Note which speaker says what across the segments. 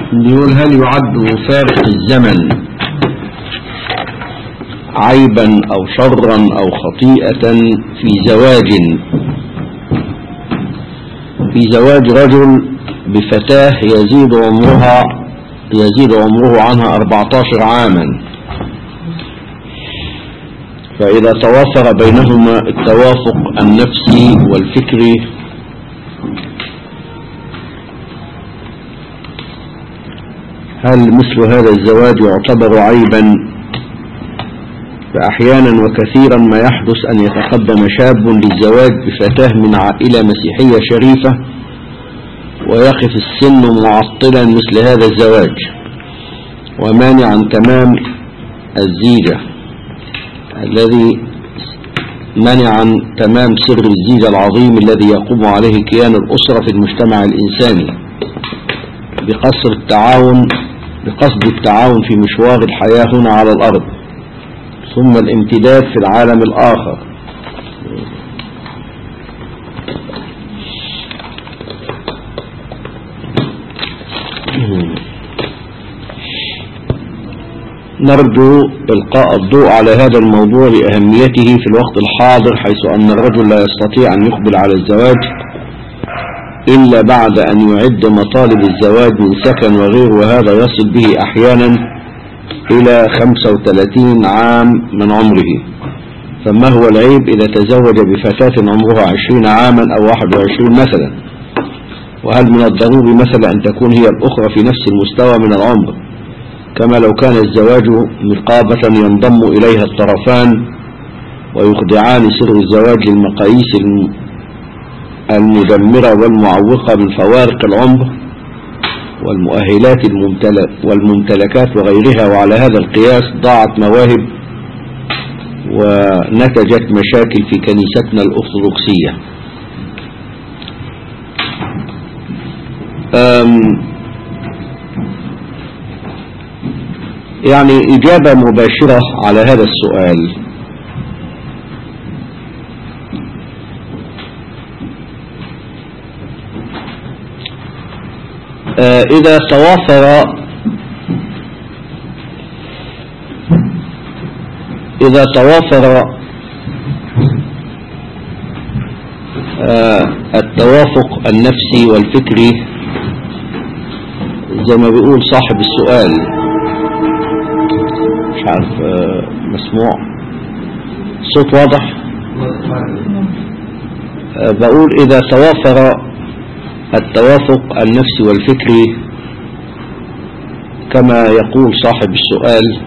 Speaker 1: يقول هل يعد فارق الزمن عيبا أو شرا أو خطيئة في زواج في زواج رجل بفتاة يزيد عمرها يزيد عمره عنها 14 عاما فإذا توافر بينهما التوافق النفسي والفكري هل مثل هذا الزواج يعتبر عيبا فأحيانا وكثيرا ما يحدث أن يتقدم شاب للزواج بفتاة من عائلة مسيحية شريفة ويقف السن معطلا مثل هذا الزواج ومانعا تمام الزيجة الذي منعا تمام سر الزيجة العظيم الذي يقوم عليه كيان الأسرة في المجتمع الإنساني بقصر التعاون بقصد التعاون في مشوار الحياة هنا على الأرض ثم الامتداد في العالم الآخر نرجو إلقاء الضوء على هذا الموضوع لأهميته في الوقت الحاضر حيث أن الرجل لا يستطيع أن يقبل على الزواج إلا بعد أن يعد مطالب الزواج من سكن وغيره وهذا يصل به أحيانا إلى 35 عام من عمره فما هو العيب إذا تزوج بفتاة عمرها 20 عاما أو 21 مثلا وهل من الضروري مثلا أن تكون هي الأخرى في نفس المستوى من العمر كما لو كان الزواج نقابة ينضم إليها الطرفان ويخضعان سر الزواج للمقاييس المدمرة والمعوقة من فوارق العمر والمؤهلات والممتلكات وغيرها وعلى هذا القياس ضاعت مواهب ونتجت مشاكل في كنيستنا الأرثوذكسية يعني إجابة مباشرة على هذا السؤال إذا توافر إذا توافر التوافق النفسي والفكري زي ما بيقول صاحب السؤال مش عارف مسموع صوت واضح بقول إذا توافر التوافق النفسي والفكري كما يقول صاحب السؤال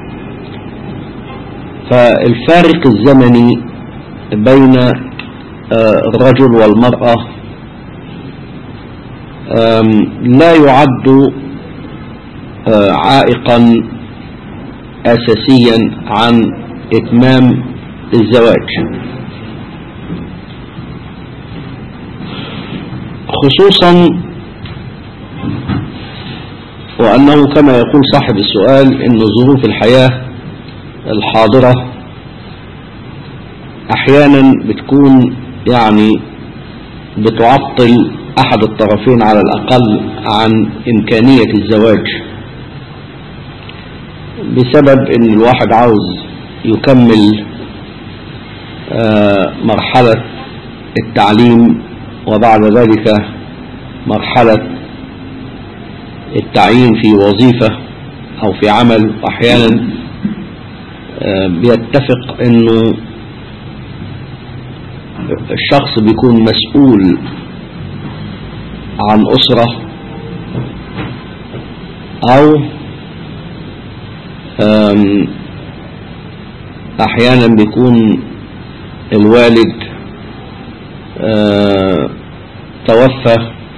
Speaker 1: فالفارق الزمني بين الرجل والمرأة لا يعد عائقا أساسيا عن إتمام الزواج خصوصا وأنه كما يقول صاحب السؤال أن ظروف الحياة الحاضرة أحيانا بتكون يعني بتعطل أحد الطرفين على الأقل عن إمكانية الزواج بسبب أن الواحد عاوز يكمل مرحلة التعليم وبعد ذلك مرحلة التعيين في وظيفة أو في عمل وأحيانا بيتفق أنه الشخص بيكون مسؤول عن أسرة أو أحيانا بيكون الوالد توفى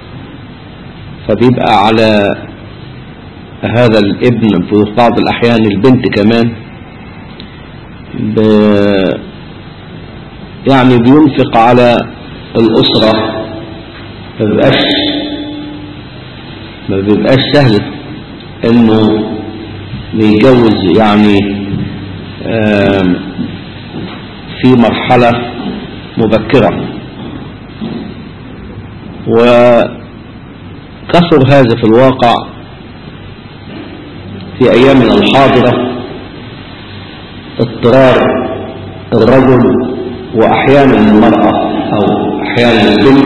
Speaker 1: فبيبقى على هذا الابن في بعض الأحيان البنت كمان ب يعني بينفق على الأسرة ما بيبقاش ما بيبقاش سهل انه بيتجوز يعني في مرحلة مبكرة وكثر هذا في الواقع في أيامنا الحاضرة اضطرار الرجل وأحيانا المرأة أو أحيانا البنت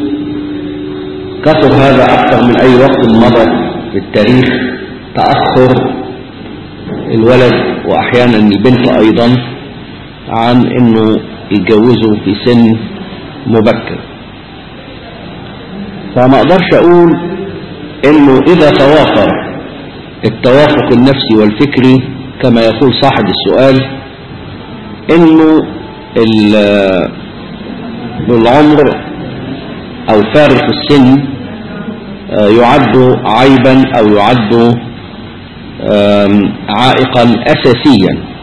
Speaker 1: كثر هذا أكثر من أي وقت مضى في التاريخ تأخر الولد وأحيانا البنت أيضا عن أنه يتجوزوا في سن مبكر فما أقدرش أقول أنه إذا توافر التوافق النفسي والفكري كما يقول صاحب السؤال أنه العمر أو فارق السن يعد عيبا أو يعد عائقا أساسيا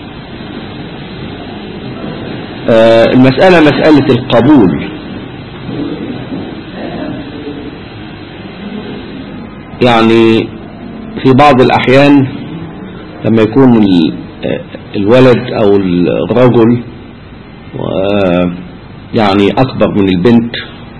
Speaker 1: المسألة مسألة القبول يعني في بعض الأحيان لما يكون الولد أو الرجل يعني أكبر من البنت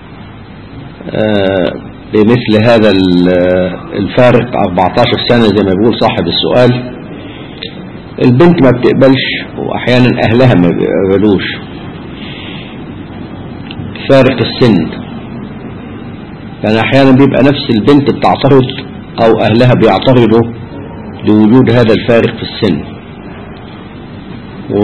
Speaker 1: بمثل هذا الفارق 14 سنة زي ما بيقول صاحب السؤال البنت ما بتقبلش وأحيانا أهلها ما بيقبلوش فارق السن يعني أحيانا بيبقى نفس البنت بتعترض أو أهلها بيعترضوا لوجود هذا الفارق في السن و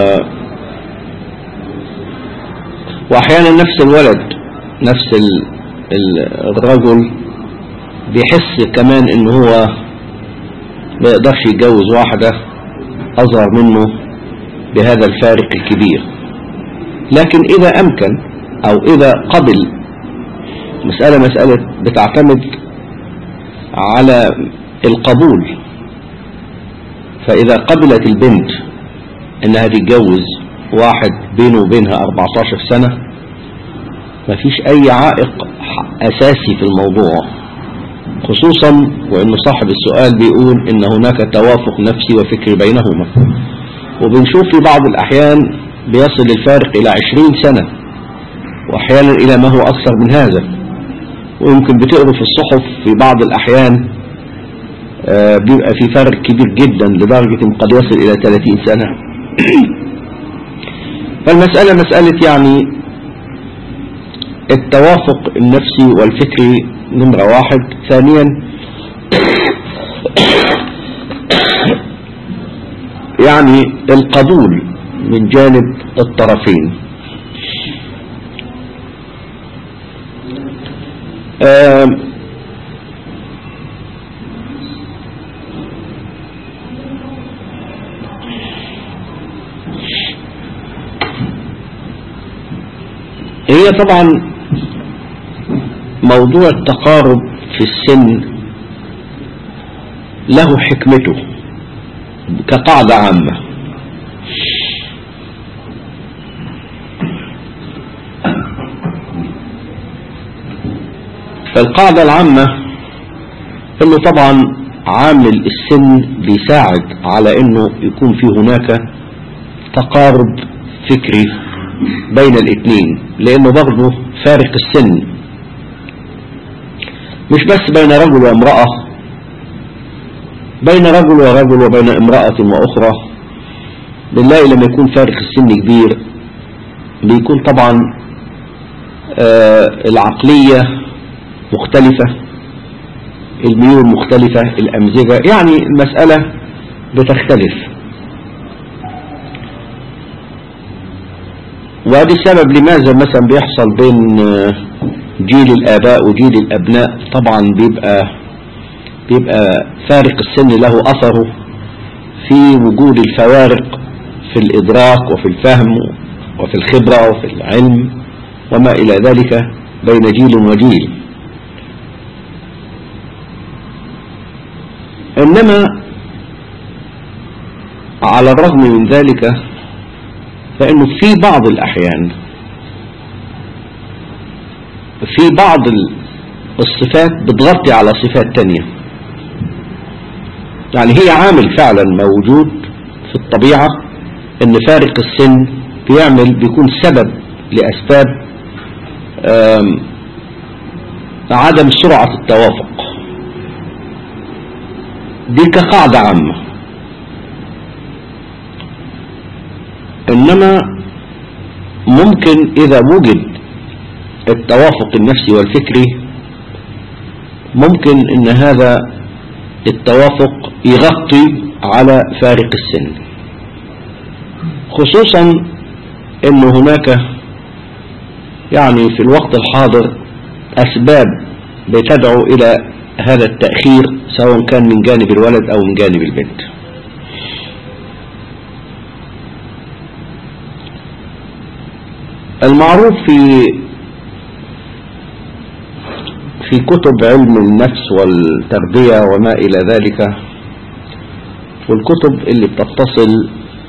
Speaker 1: وأحيانا نفس الولد نفس الرجل بيحس كمان ان هو ما يقدرش يتجوز واحدة اصغر منه بهذا الفارق الكبير لكن اذا امكن او اذا قبل مسألة مسألة بتعتمد على القبول فاذا قبلت البنت انها تتجوز واحد بينه وبينها 14 سنة مفيش اي عائق اساسي في الموضوع خصوصا وان صاحب السؤال بيقول ان هناك توافق نفسي وفكري بينهما وبنشوف في بعض الاحيان بيصل الفارق الى عشرين سنة واحيانا الى ما هو اكثر من هذا ويمكن بتقروا في الصحف في بعض الاحيان آه بيبقى في فرق كبير جدا لدرجة قد يصل الى 30 سنة فالمسألة مسألة يعني التوافق النفسي والفكري نمرة واحد ثانيا يعني القبول من جانب الطرفين هي طبعا موضوع التقارب في السن له حكمته كقاعدة عامة فالقاعدة العامة انه طبعا عامل السن بيساعد على انه يكون في هناك تقارب فكري بين الاثنين لانه برضه فارق السن مش بس بين رجل وامرأة بين رجل ورجل وبين امرأة واخرى بنلاقي لما يكون فارق السن كبير بيكون طبعا آه العقلية مختلفة الميول مختلفة الأمزجة يعني المسألة بتختلف وهذا السبب لماذا مثلا بيحصل بين جيل الآباء وجيل الأبناء طبعا بيبقى بيبقى فارق السن له أثره في وجود الفوارق في الإدراك وفي الفهم وفي الخبرة وفي العلم وما إلى ذلك بين جيل وجيل إنما على الرغم من ذلك فإنه في بعض الأحيان في بعض الصفات بتغطي على صفات تانية يعني هي عامل فعلا موجود في الطبيعة ان فارق السن بيعمل بيكون سبب لأسباب عدم سرعة التوافق دي كقاعدة عامة إنما ممكن إذا وجد التوافق النفسي والفكري ممكن إن هذا التوافق يغطي على فارق السن خصوصا إن هناك يعني في الوقت الحاضر أسباب بتدعو إلى هذا التأخير سواء كان من جانب الولد أو من جانب البنت المعروف في في كتب علم النفس والتربية وما إلى ذلك والكتب اللي بتتصل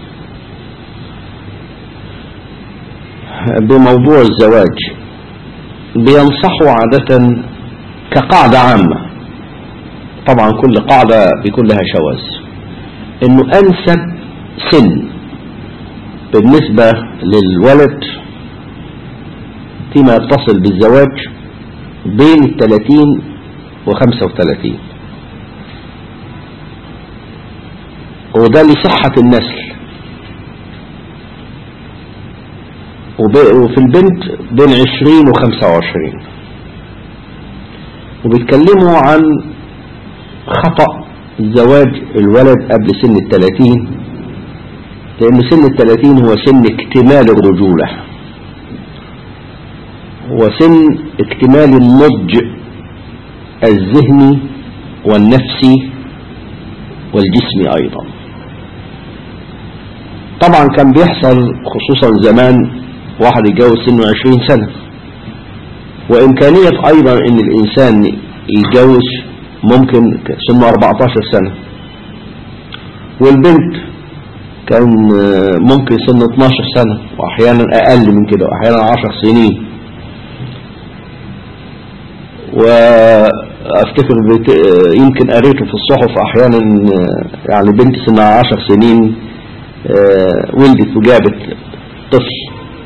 Speaker 1: بموضوع الزواج بينصحوا عادة كقاعدة عامة طبعا كل قاعدة بيكون لها شواذ انه انسب سن بالنسبة للولد فيما يتصل بالزواج بين الثلاثين وخمسة وثلاثين وده لصحة النسل وفي البنت بين عشرين وخمسة وعشرين وبيتكلموا عن خطأ زواج الولد قبل سن الثلاثين لأن سن الثلاثين هو سن اكتمال الرجولة وسن اكتمال النضج الذهني والنفسي والجسمي أيضا طبعا كان بيحصل خصوصا زمان واحد يتجوز سنه عشرين سنة وإمكانية أيضا أن الإنسان يتجوز ممكن سنه 14 سنة والبنت كان ممكن سن 12 سنة وأحيانا أقل من كده وأحيانا 10 سنين وأفتكر بت... يمكن قريته في الصحف أحيانا يعني بنت سنها 10 سنين ولدت وجابت طفل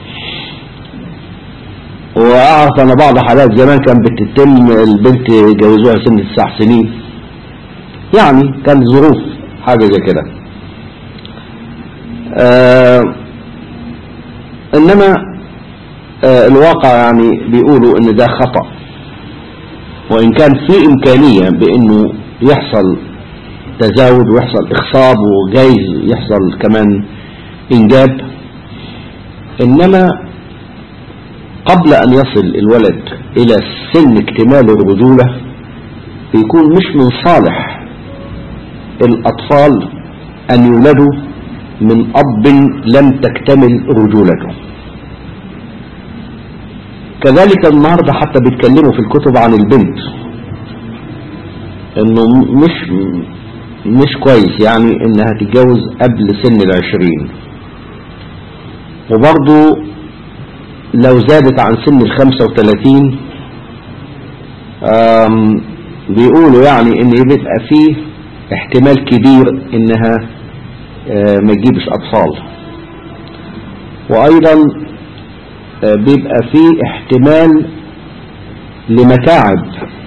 Speaker 1: وأعرف أنا بعض حالات زمان كان بتتم البنت جوزوها سن تسع سنين يعني كان ظروف حاجة زي كده آه إنما آه الواقع يعني بيقولوا إن ده خطأ وإن كان في إمكانية بإنه يحصل تزاوج ويحصل إخصاب وجايز يحصل كمان إنجاب إنما قبل أن يصل الولد إلى سن اكتمال الرجولة بيكون مش من صالح الأطفال أن يولدوا من أب لم تكتمل رجولته كذلك النهاردة حتى بيتكلموا في الكتب عن البنت انه مش مش كويس يعني انها تتجوز قبل سن العشرين وبرضو لو زادت عن سن الخمسة وثلاثين بيقولوا يعني ان بيبقى فيه احتمال كبير انها ما تجيبش اطفال وايضا بيبقى فيه احتمال لمتاعب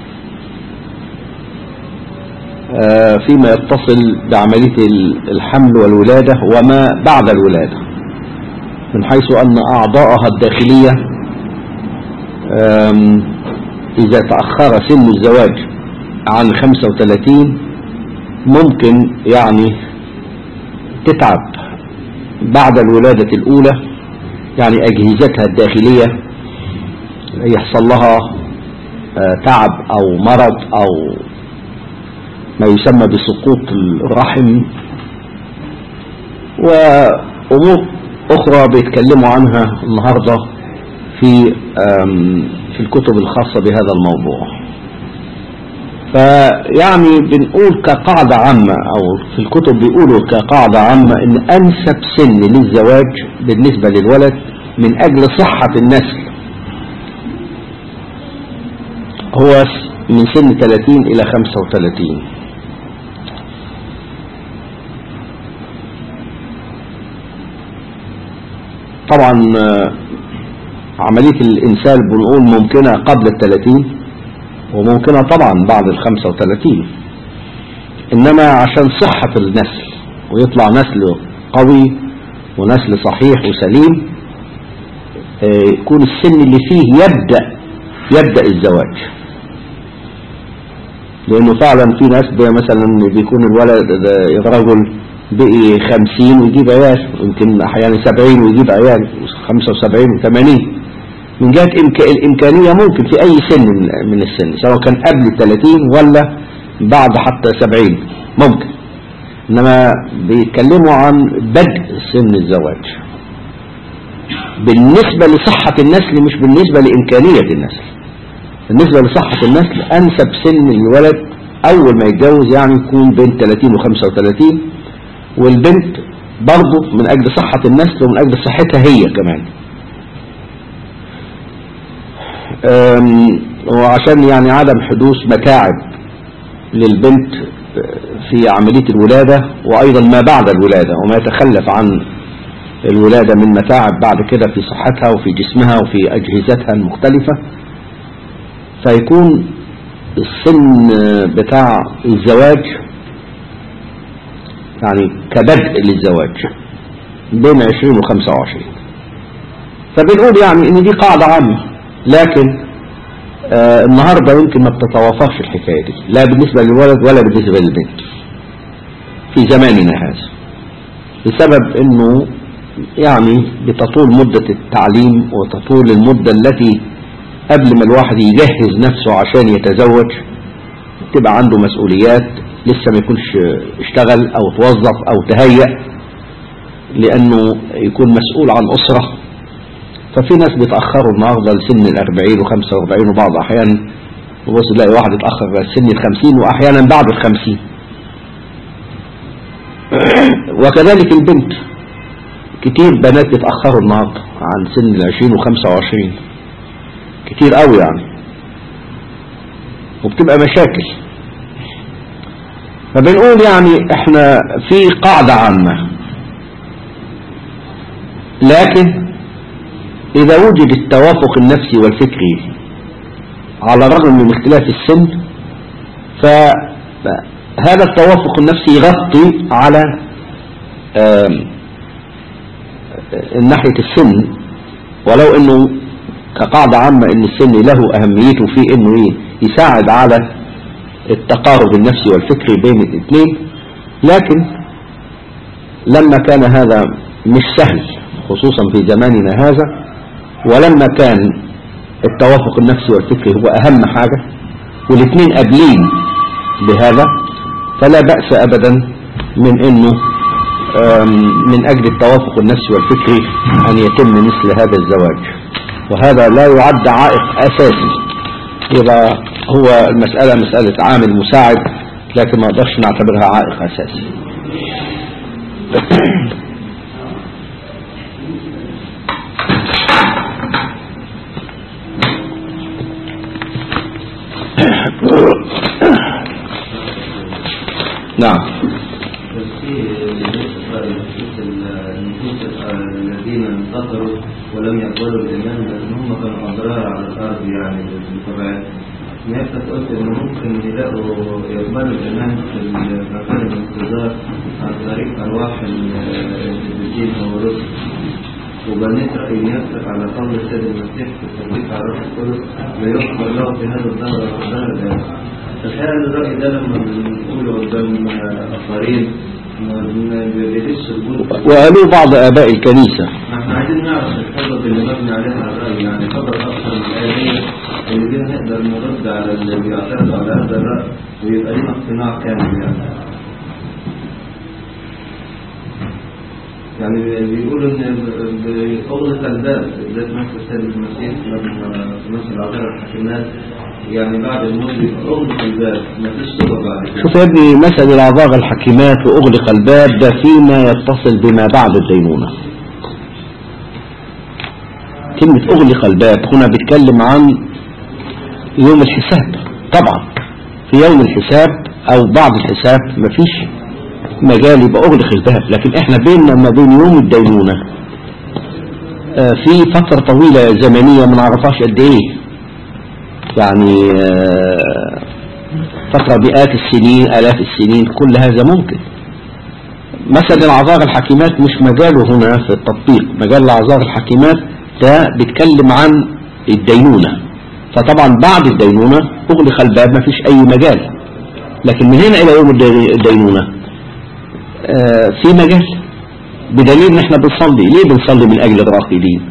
Speaker 1: فيما يتصل بعملية الحمل والولادة وما بعد الولادة من حيث أن أعضاءها الداخلية إذا تأخر سن الزواج عن 35 ممكن يعني تتعب بعد الولادة الأولى يعني أجهزتها الداخلية يحصل لها تعب أو مرض أو ما يسمى بسقوط الرحم وأمور أخرى بيتكلموا عنها النهاردة في في الكتب الخاصة بهذا الموضوع فيعني بنقول كقاعدة عامة أو في الكتب بيقولوا كقاعدة عامة إن أنسب سن للزواج بالنسبة للولد من أجل صحة النسل هو من سن 30 إلى 35 طبعا عملية الإنسان بنقول ممكنة قبل الثلاثين وممكنة طبعا بعد الخمسة وثلاثين إنما عشان صحة النسل ويطلع نسل قوي ونسل صحيح وسليم آه، يكون السن اللي فيه يبدأ يبدأ الزواج لأنه فعلا في ناس بي- مثلا بيكون الولد ده رجل بقي خمسين ويجيب عيال يمكن أحيانا سبعين ويجيب عيال خمسة وسبعين وثمانين من جهة إمك- الإمكانية ممكن في أي سن من- من السن سواء كان قبل الثلاثين ولا بعد حتى سبعين ممكن إنما بيتكلموا عن بدء سن الزواج بالنسبة لصحة النسل مش بالنسبة لإمكانية النسل بالنسبة لصحة النسل أنسب سن الولد أول ما يتجوز يعني يكون بين 30 و 35 والبنت برضه من أجل صحة النسل ومن أجل صحتها هي كمان أم، وعشان يعني عدم حدوث متاعب للبنت في عملية الولادة وأيضا ما بعد الولادة وما يتخلف عن الولادة من متاعب بعد كده في صحتها وفي جسمها وفي أجهزتها المختلفة فيكون السن بتاع الزواج يعني كبدء للزواج بين 20 و 25 فبنقول يعني ان دي قاعدة عامة لكن آه النهاردة يمكن ما بتتوافقش الحكاية دي لا بالنسبة للولد ولا بالنسبة للبنت في زماننا هذا بسبب انه يعني بتطول مدة التعليم وتطول المدة التي قبل ما الواحد يجهز نفسه عشان يتزوج تبقى عنده مسؤوليات لسه ما يكونش اشتغل او توظف او تهيأ لانه يكون مسؤول عن اسرة ففي ناس بيتأخروا النهاردة لسن الاربعين وخمسة واربعين وبعض احيانا وبص تلاقي واحد اتأخر لسن الخمسين واحيانا بعد الخمسين وكذلك البنت كتير بنات بيتأخروا النهاردة عن سن العشرين وخمسة وعشرين كتير قوي يعني وبتبقى مشاكل فبنقول يعني احنا في قاعدة عامة لكن اذا وجد التوافق النفسي والفكري على الرغم من اختلاف السن فهذا التوافق النفسي يغطي على آم، ناحية السن ولو انه كقاعدة عامة ان السن له اهميته في انه إيه؟ يساعد على التقارب النفسي والفكري بين الاثنين لكن لما كان هذا مش سهل خصوصا في زماننا هذا ولما كان التوافق النفسي والفكري هو اهم حاجة والاثنين قابلين بهذا فلا بأس ابدا من انه آم، من اجل التوافق النفسي والفكري ان يتم مثل هذا الزواج وهذا لا يعد عائق اساسي يبقى هو المسألة مسألة عامل مساعد لكن ما نقدرش نعتبرها عائق اساسي نعم
Speaker 2: النفوس الذين انتصروا ولم يقبلوا الإيمان لأن هم كانوا أضرار على الأرض يعني بطبيعتهم. نفسك قلت إن ممكن يلاقوا يقبلوا الإيمان في مكان الانتظار عن طريق أرواح الدين أو الرسل. وبنيت رأي نفسك على قول السيد المسيح في التوقيت على الروح القدس لا يقبل له في هذا الدهر والدهر الآن. تخيل الرأي ده لما بنقوله قدام آخرين ما بيدش الجود
Speaker 1: وقالوا بعض آباء الكنيسة
Speaker 2: احنا عايزين نعرف الحجج اللي مبني عليها الرأي يعني خبر أكثر من الآية اللي بيها نقدر نرد على اللي بيعترض على هذا الرأي ويبقى لنا اقتناع كامل يعني يعني بيقولوا ان بأغلق الباب ذات نفس السيد المسيح لما مثل عذاب الحكيمات يعني بعد الموت بيبقى اغلق الباب مفيش صوره بعد كده
Speaker 1: شوف يا ابني مثل العذاب الحكيمات وأغلق الباب ده فيما يتصل بما بعد الدينونة كلمة أغلق الباب هنا بيتكلم عن يوم الحساب طبعا في يوم الحساب أو بعد الحساب مفيش مجال يبقى أغلق الباب لكن احنا بيننا ما بين يوم الدينونة آه، في فترة طويلة زمنية ما نعرفهاش قد ايه يعني آه، فترة مئات السنين آلاف السنين كل هذا ممكن مثل العذار الحكيمات مش مجاله هنا في التطبيق مجال العذار الحكيمات ده بيتكلم عن الدينونة فطبعا بعد الدينونة أغلق الباب ما فيش أي مجال لكن من هنا إلى يوم الدي- الدينونة آه، في مجال بدليل ان احنا بنصلي ليه بنصلي من اجل الراقدين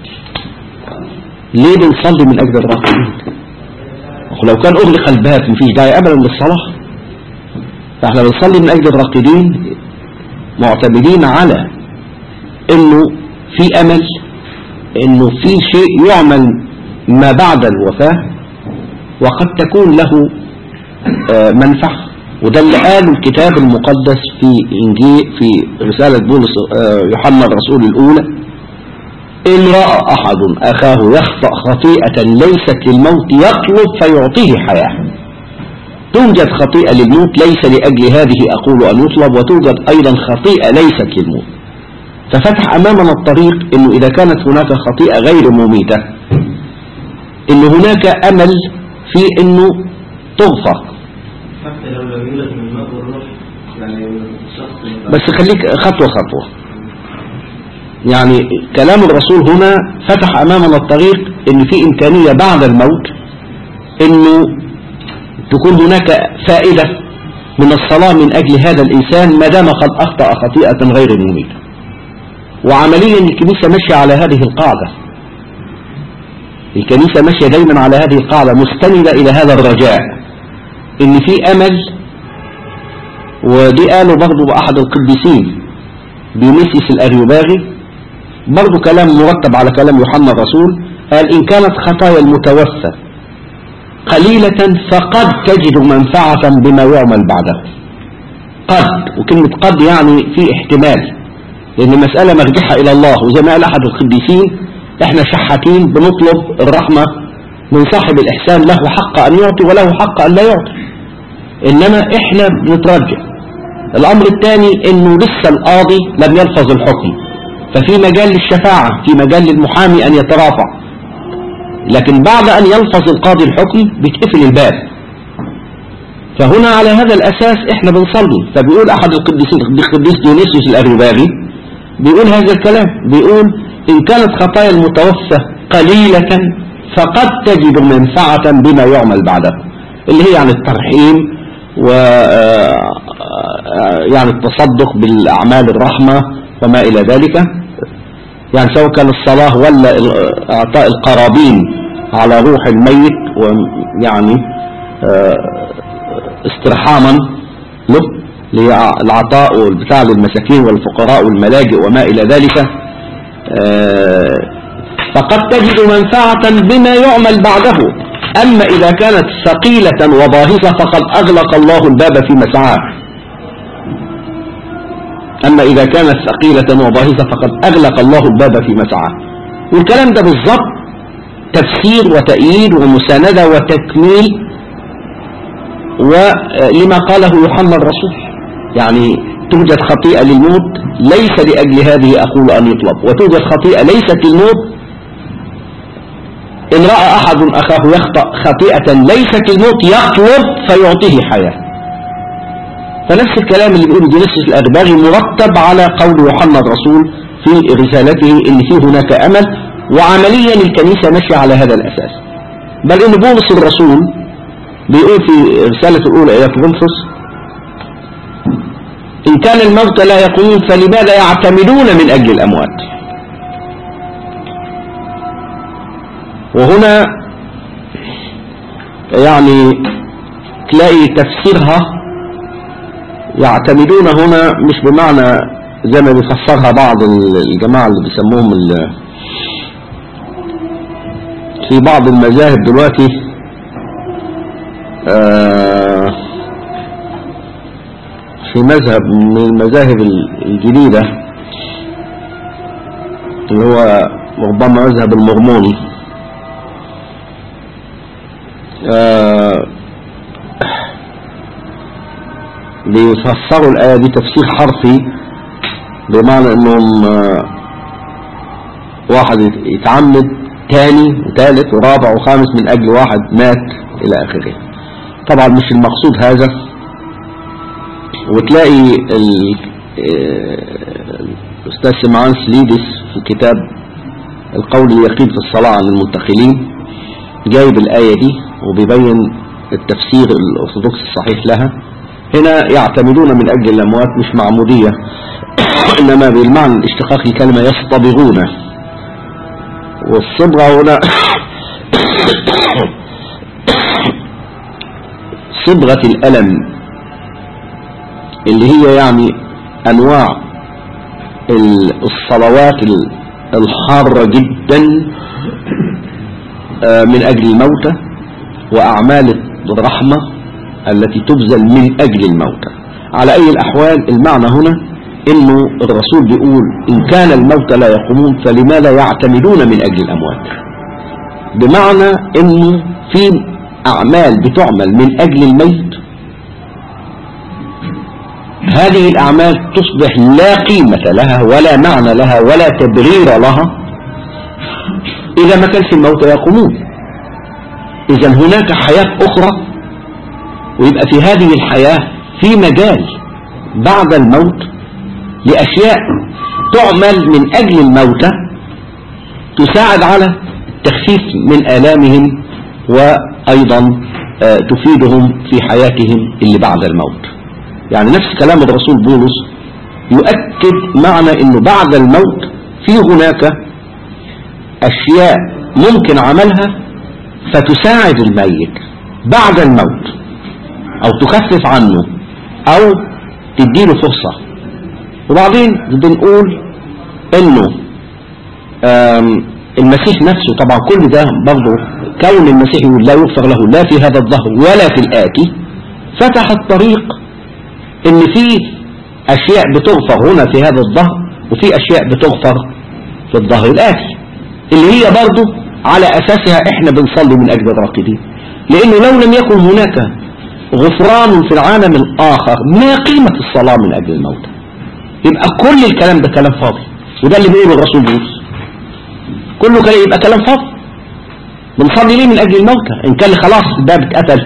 Speaker 1: ليه بنصلي من اجل الراقدين لو كان اغلق الباب مفيش داعي ابدا للصلاه فاحنا بنصلي من اجل الراقدين معتمدين على انه في امل انه في شيء يعمل ما بعد الوفاه وقد تكون له آه، منفعه وده اللي قاله الكتاب المقدس في إنجيل في رسالة بولس آه، يوحنا الرسول الأولى إن رأى أحد أخاه يخطأ خطيئة ليست للموت يطلب فيعطيه حياة توجد خطيئة للموت ليس لأجل هذه أقول أن يطلب وتوجد أيضا خطيئة ليست للموت ففتح أمامنا الطريق أنه إذا كانت هناك خطيئة غير مميتة أن هناك أمل في أنه تغفر
Speaker 2: حتى لو لم يولد من ماء الروح يعني الشخص
Speaker 1: بس خليك خطوة خطوة يعني كلام الرسول هنا فتح أمامنا الطريق ان في إمكانية بعد الموت انه تكون هناك فائدة من الصلاة من أجل هذا الإنسان ما دام قد أخطأ خطيئة غير مميتة وعمليا الكنيسة ماشية على هذه القاعدة الكنيسة ماشية دايما على هذه القاعدة مستندة إلى هذا الرجاء إن في أمل ودي قاله برضو أحد القديسين ديونيسيس الأريوباغي برضو كلام مرتب على كلام يوحنا الرسول قال إن كانت خطايا المتوفى قليلة فقد تجد منفعة بما يعمل بعده قد وكلمة قد يعني في احتمال لأن المسألة مرجحة إلى الله وزي ما قال أحد القديسين احنا شحاتين بنطلب الرحمة من صاحب الإحسان له حق أن يعطي وله حق أن لا يعطي إنما احنا بنترجع الأمر الثاني إنه لسه القاضي لم يلفظ الحكم ففي مجال للشفاعة في مجال للمحامي أن يترافع لكن بعد أن يلفظ القاضي الحكم بيتقفل الباب فهنا على هذا الأساس احنا بنصلي فبيقول أحد القديسين القديس ديونيسيوس الأريوباغي بيقول هذا الكلام بيقول إن كانت خطايا المتوفى قليلة فقد تجد منفعة بما يعمل بعده اللي هي يعني الترحيم و يعني التصدق بالأعمال الرحمة وما إلى ذلك يعني سواء كان الصلاة ولا إعطاء القرابين على روح الميت ويعني استرحاما له للعطاء والبتاع للمساكين والفقراء والملاجئ وما إلى ذلك فقد تجد منفعة بما يعمل بعده أما إذا كانت ثقيلة وباهظة فقد أغلق الله الباب في مسعاه أما إذا كانت ثقيلة وباهظة فقد أغلق الله الباب في مسعاه والكلام ده بالضبط تفسير وتأييد ومساندة وتكميل ولما قاله يوحنا الرسول يعني توجد خطيئة للموت ليس لأجل هذه أقول أن يطلب وتوجد خطيئة ليست للموت إن رأى أحد أخاه يخطأ خطيئة ليست للموت يطلب فيعطيه حياة فنفس الكلام اللي بيقوله دينيسيس الأرباغي مرتب على قول يوحنا الرسول في رسالته إن في هناك أمل وعمليا الكنيسة ماشية على هذا الأساس بل إن بولس الرسول بيقول في رسالة الأولى إلى كورنثوس إن كان الموت لا يقومون فلماذا يعتمدون من أجل الأموات وهنا يعني تلاقي تفسيرها يعتمدون هنا مش بمعنى زي ما بيفسرها بعض الجماعة اللي بيسموهم في بعض المذاهب دلوقتي آه في مذهب من المذاهب الجديدة اللي هو ربما مذهب المغموني آه بيفسروا الآية دي تفسير حرفي بمعنى انهم آه واحد يتعمد تاني وثالث ورابع وخامس من اجل واحد مات الى اخره طبعا مش المقصود هذا وتلاقي ال- آه، الأستاذ سمعان سليدس في كتاب القول اليقين في الصلاة عن المنتقلين جايب الآية دي وبيبين التفسير الأرثوذكسي الصحيح لها هنا يعتمدون من أجل الأموات مش معمودية إنما بالمعنى الاشتقاقي الكلمة يصطبغون والصبغة هنا صبغة الألم اللي هي يعني أنواع ال- الصلوات ال- الحارة جدا آه، من أجل الموتى وأعمال الرحمة التي تبذل من أجل الموتى على أي الأحوال المعنى هنا إنه الرسول بيقول إن كان الموتى لا يقومون فلماذا يعتمدون من أجل الأموات بمعنى إنه في أعمال بتعمل من أجل الميت هذه الأعمال تصبح لا قيمة لها ولا معنى لها ولا تبرير لها إذا ما كانش الموتى يقومون إذا هناك حياة أخرى ويبقى في هذه الحياة في مجال بعد الموت لأشياء تعمل من أجل الموتى تساعد على التخفيف من آلامهم وأيضا آه، تفيدهم في حياتهم اللي بعد الموت يعني نفس كلام الرسول بولس يؤكد معنى أنه بعد الموت في هناك أشياء ممكن عملها فتساعد الميت بعد الموت أو تخفف عنه أو تديله فرصة وبعدين بنقول أنه آم، المسيح نفسه طبعا كل ده برضه كون المسيح يقول لا يغفر له لا في هذا الظهر ولا في الآتي فتح الطريق ان في اشياء بتغفر هنا في هذا الظهر وفي اشياء بتغفر في الظهر الآتي اللي هي برضه على أساسها احنا بنصلي من أجل الراقدين لأنه لو لم يكن هناك غفران في العالم الآخر ما قيمة الصلاة من أجل الموتى يبقى كل الكلام ده كلام فاضي وده اللي بيقوله الرسول بولس كله كلام يبقى كلام فاضي بنصلي ليه من أجل الموتى إن كان خلاص الباب اتقفل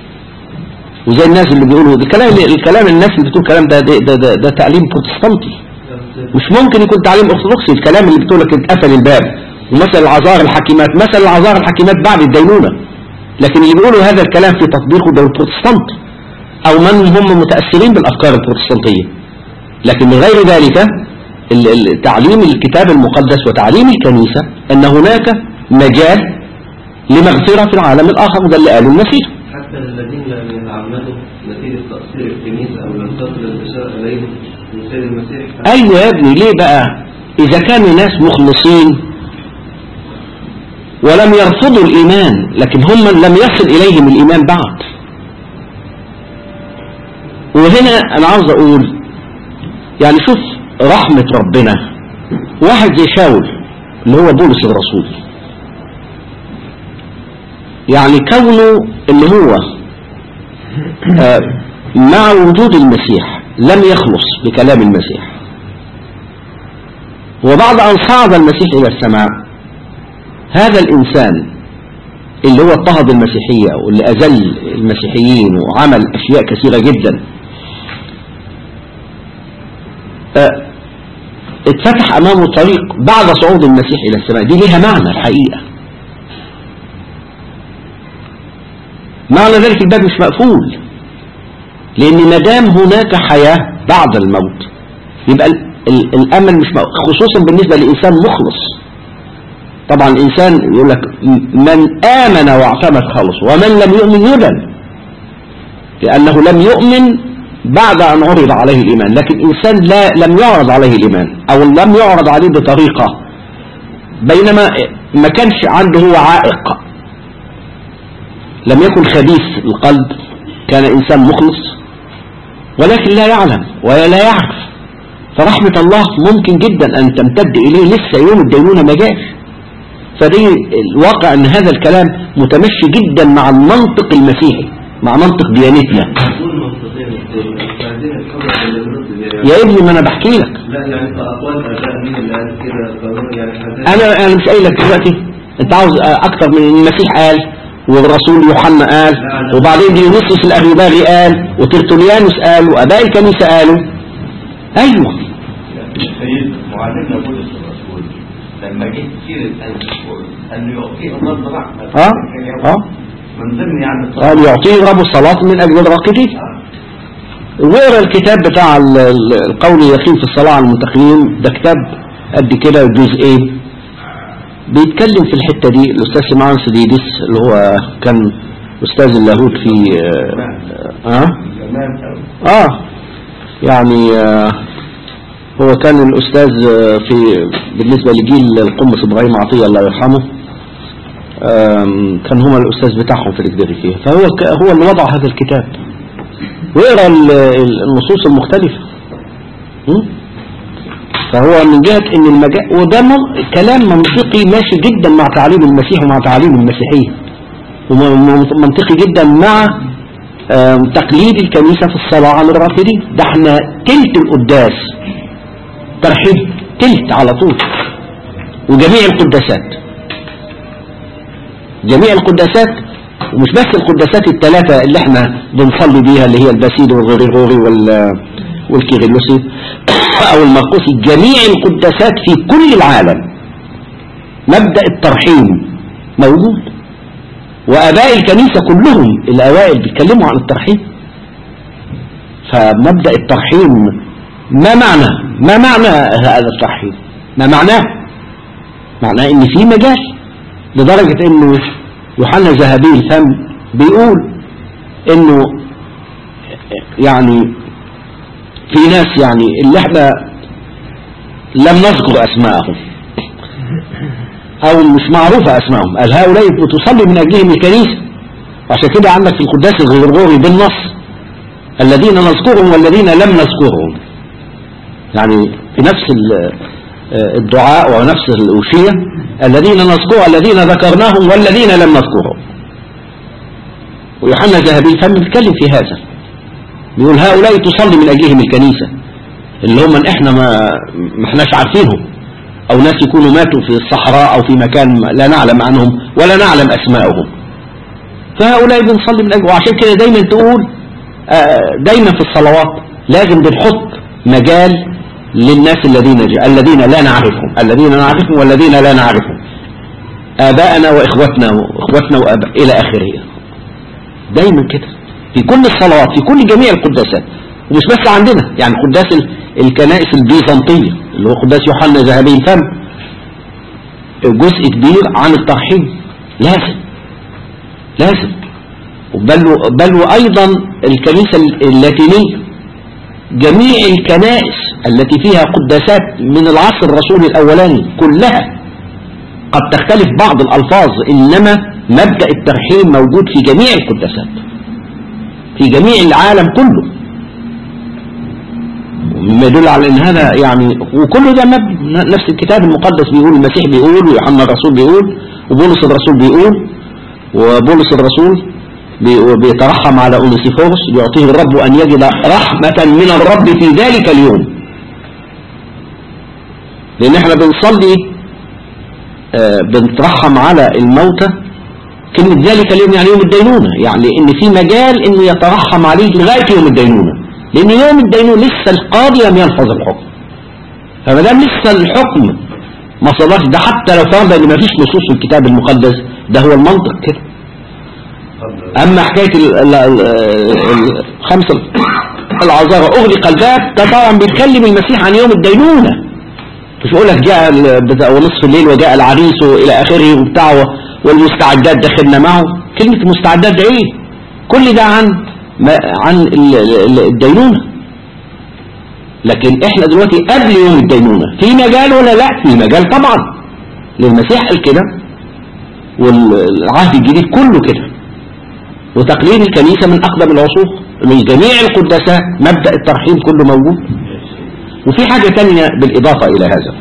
Speaker 1: وزي الناس اللي بيقولوا الكلام الكلام الناس اللي بتقول الكلام ده ده, ده, ده, ده تعليم بروتستانتي مش ممكن يكون تعليم ارثوذكسي الكلام اللي بتقول لك اتقفل الباب ومثل العذار الحكيمات مثل العذار الحكيمات بعد الدينونة لكن اللي بيقولوا هذا الكلام في تطبيقه ده البروتستانت او من هم متأثرين بالافكار البروتستانتية لكن من غير ذلك ال- ال- تعليم الكتاب المقدس وتعليم الكنيسة ان هناك مجال لمغفرة في العالم الاخر وده اللي قاله المسيح
Speaker 2: حتى الذين لم يتعمدوا نتيجة تقصير الكنيسة أو لم تصل البشارة إليهم من سيد المسيح
Speaker 1: ايوه يا ابني ليه بقى اذا كانوا ناس مخلصين ولم يرفضوا الايمان لكن هم لم يصل اليهم الايمان بعد وهنا انا عاوز اقول يعني شوف رحمة ربنا واحد زي شاول اللي هو بولس الرسول يعني كونه ان هو آه، مع وجود المسيح لم يخلص بكلام المسيح وبعد أن صعد المسيح إلى السماء هذا الإنسان اللي هو اضطهد المسيحية واللي أذل المسيحيين وعمل أشياء كثيرة جدا آه، اتفتح أمامه طريق بعد صعود المسيح إلى السماء دي ليها معنى الحقيقة معنى ذلك الباب مش مقفول لأن ما دام هناك حياة بعد الموت يبقى ال- ال- الأمل مش مقفول خصوصا بالنسبة لإنسان مخلص طبعا الإنسان يقول لك م- من آمن واعتمد خلص ومن لم يؤمن يدن لأنه لم يؤمن بعد أن عرض عليه الإيمان لكن إنسان لا لم يعرض عليه الإيمان أو لم يعرض عليه بطريقة بينما ما كانش عنده هو عائق لم يكن خبيث القلب كان إنسان مخلص ولكن لا يعلم ولا لا يعرف فرحمة الله ممكن جدا أن تمتد إليه لسه يوم الدينونة ما جاش فدي الواقع أن هذا الكلام متمشي جدا مع المنطق المسيحي مع منطق ديانتنا
Speaker 2: دول منطقين مش عايزين الحجة اللي بنرد بيها
Speaker 1: يا ابني ما أنا بحكي لك
Speaker 2: لا يعني في أقوال آباء مين اللي قال كده قانون يعني حاجات
Speaker 1: أنا أنا مش قايل لك دلوقتي أنت عاوز أكتر من المسيح قال والرسول يوحنا قال وبعدين ديونيسيوس الأريباغي قال وترتوليانوس قال وأباء الكنيسة قالوا أيوه
Speaker 3: سيد معلمنا بولس الرسول لما جه سيرة الرسول أنه يعطيه الرب رحمة
Speaker 1: اه اه
Speaker 3: من ضمن يعني
Speaker 1: قال يعطيه رب الصلاة من أجل الراقدين واقرا الكتاب بتاع ال- ال- القول اليقين في الصلاة على المنتقلين ده كتاب قد كده جزئين بيتكلم في الحتة دي الأستاذ سمعان سديدس اللي هو كان أستاذ اللاهوت في آه, آه,
Speaker 3: زمان أوي
Speaker 1: آه يعني آه هو كان الأستاذ آه، في بالنسبة لجيل القمص إبراهيم عطية الله يرحمه آم، كان هو الأستاذ بتاعهم في الإكديريكية فهو ك- هو اللي وضع هذا الكتاب واقرا ال- ال- النصوص المختلفة م? فهو من جهة ان المجال وده من- كلام منطقي ماشي جدا مع تعاليم المسيح ومع تعاليم المسيحية ومنطقي جدا مع آم، تقليد الكنيسة في الصلاة على الرافدين ده احنا تلت القداس ترحيب تلت على طول وجميع القداسات جميع القداسات ومش بس القداسات الثلاثة اللي احنا بنصلي بيها اللي هي الباسيل والغريغوري وال والكيرلسي او المرقسي جميع القداسات في كل العالم مبدأ الترحيم موجود واباء الكنيسة كلهم الاوائل بيتكلموا عن الترحيم فمبدأ الترحيم ما معنى ما معنى هذا الترحيم ما معناه معناه ان في مجال لدرجة انه يوحنا ذهبي الفم بيقول انه يعني في ناس يعني اللي احنا لم نذكر اسماءهم او مش معروفة اسمائهم قال هؤلاء بتصلي من اجلهم الكنيسة عشان كده عندك في القداس الغرغوري بالنص الذين نذكرهم والذين لم نذكرهم يعني في نفس ال- الدعاء ونفس الأوشية الذين نذكر الذين ذكرناهم والذين لم نذكرهم ويوحنا ذهبي الفم بيتكلم في هذا بيقول هؤلاء تصلي من أجلهم الكنيسة اللي هم من احنا ما ما احناش عارفينهم او ناس يكونوا ماتوا في الصحراء او في مكان لا نعلم عنهم ولا نعلم اسماءهم فهؤلاء بنصلي من اجل وعشان كده دايما تقول آه، دايما في الصلوات لازم بنحط مجال للناس الذين جاء الذين لا نعرفهم الذين نعرفهم والذين لا نعرفهم آباءنا وإخوتنا وإخوتنا وآباء إلى آخره دايما كده في كل الصلوات في كل جميع القداسات ومش بس عندنا يعني قداس ال- الكنائس البيزنطية اللي هو قداس يوحنا ذهبي الفم جزء كبير عن الترحيم لازم لازم بل بل وأيضا الكنيسة اللاتينية جميع الكنائس التي فيها قداسات من العصر الرسولي الأولاني كلها قد تختلف بعض الألفاظ إنما مبدأ الترحيم موجود في جميع القداسات في جميع العالم كله مما يدل على ان هذا يعني وكل ده مبني نفس الكتاب المقدس بيقول المسيح بيقول ويوحنا الرسول بيقول وبولس الرسول بيقول وبولس الرسول بي- بيترحم على اونيسيفوروس يعطيه الرب ان يجد رحمة من الرب في ذلك اليوم لان احنا بنصلي آه، بنترحم على الموتى كلمة ذلك اليوم يعني يوم الدينونة يعني ان في مجال انه يترحم عليه لغاية يوم الدينونة لان يوم الدينونة لسه القاضي لم ينفذ الحكم فما دام لسه الحكم ما صلاش ده حتى لو فرض ان ما فيش نصوص في الكتاب المقدس ده هو المنطق كده اما حكاية ال- ال- ال- الخمسة العذارى اغلق الباب ده طبعا بيتكلم المسيح عن يوم الدينونة مش بقول لك جاء ال- بتاع ونصف الليل وجاء العريس والى اخره وبتاع والمستعدات دخلنا معه كلمة المستعدات ده ايه كل ده عن ما عن ال- ال- الدينونة لكن احنا دلوقتي قبل يوم الدينونة في مجال ولا لا في مجال طبعا للمسيح قال كده والعهد الجديد كله كده وتقليد الكنيسة من أقدم العصور من جميع القداسات مبدأ الترحيم كله موجود وفي حاجة تانية بالإضافة إلى هذا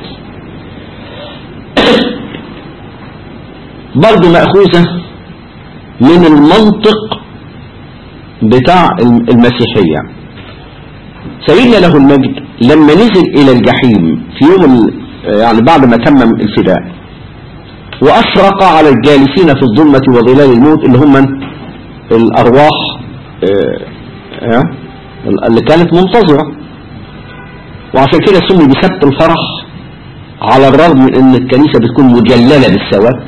Speaker 1: برضو مأخوذة من المنطق بتاع المسيحية سيدنا له المجد لما نزل إلى الجحيم في يوم ال- يعني بعد ما تمم الفداء وأشرق على الجالسين في الظلمة وظلال الموت اللي هم الأرواح آه، آه، اللي كانت منتظرة وعشان كده سمي بسبت الفرح على الرغم من ان الكنيسة بتكون مجللة بالسواد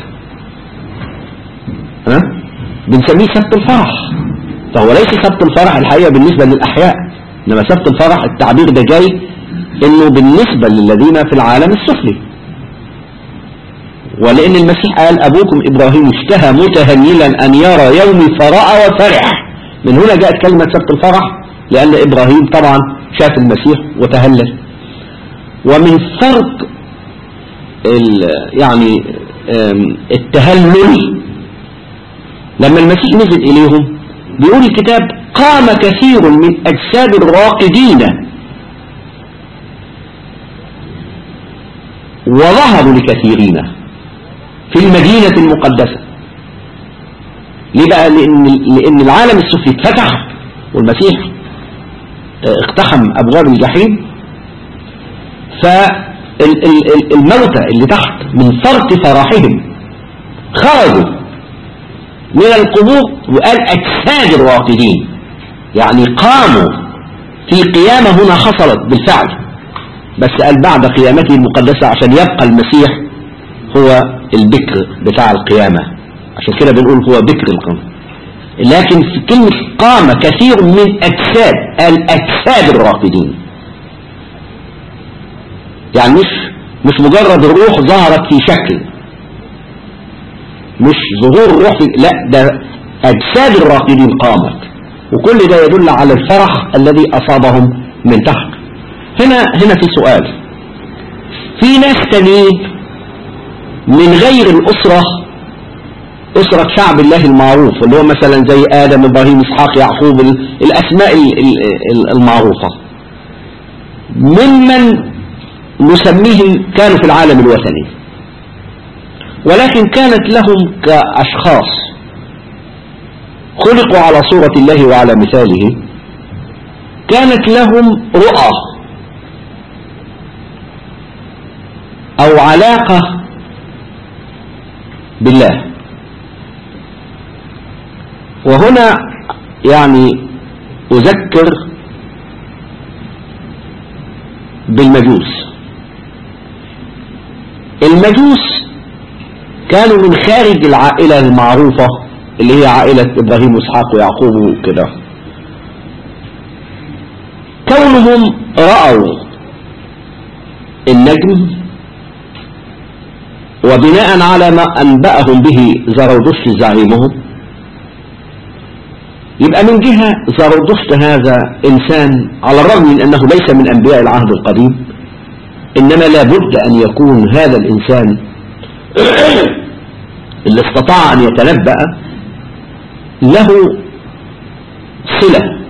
Speaker 1: ها بنسميه سبت الفرح فهو ليس سبت الفرح الحقيقة بالنسبة للأحياء إنما سبت الفرح التعبير ده جاي إنه بالنسبة للذين في العالم السفلي ولأن المسيح قال أبوكم إبراهيم اشتهى متهللا أن يرى يومي فرأى وفرح من هنا جاءت كلمة سبت الفرح لأن إبراهيم طبعا شاف المسيح وتهلل ومن فرق ال- يعني آم، التهلل لما المسيح نزل إليهم بيقول الكتاب قام كثير من أجساد الراقدين وظهروا لكثيرين في المدينة المقدسة ليه بقى لأن, لأن العالم السفلي اتفتح والمسيح اه، اقتحم أبواب الجحيم فالموتى اللي تحت من فرط فرحهم خرجوا من القبور وقال أجساد الراقدين يعني قاموا في قيامة هنا حصلت بالفعل بس قال بعد قيامته المقدسة عشان يبقى المسيح هو البكر بتاع القيامة عشان كده بنقول هو بكر القيامة لكن في كلمة قام كثير من أجساد قال أجساد الراقدين يعني مش مش مجرد الروح ظهرت في شكل مش ظهور الروح في لا ده أجساد الراقدين قامت وكل ده يدل على الفرح الذي أصابهم من تحت هنا هنا في سؤال في ناس تانيين من غير الأسرة أسرة شعب الله المعروف اللي هو مثلا زي آدم إبراهيم إسحاق يعقوب ال- الأسماء ال- ال- ال- المعروفة ممن نسميهم كانوا في العالم الوثني ولكن كانت لهم كأشخاص خلقوا على صورة الله وعلى مثاله كانت لهم رؤى أو علاقة بالله وهنا يعني أذكر بالمجوس المجوس كانوا من خارج العائلة المعروفة اللي هي عائلة إبراهيم وإسحاق ويعقوب وكده كونهم رأوا النجم وبناء على ما أنبأهم به زرودشت زعيمهم يبقى من جهة زرودشت هذا إنسان على الرغم من أنه ليس من أنبياء العهد القديم إنما لابد أن يكون هذا الإنسان اللي استطاع أن يتنبأ له صلة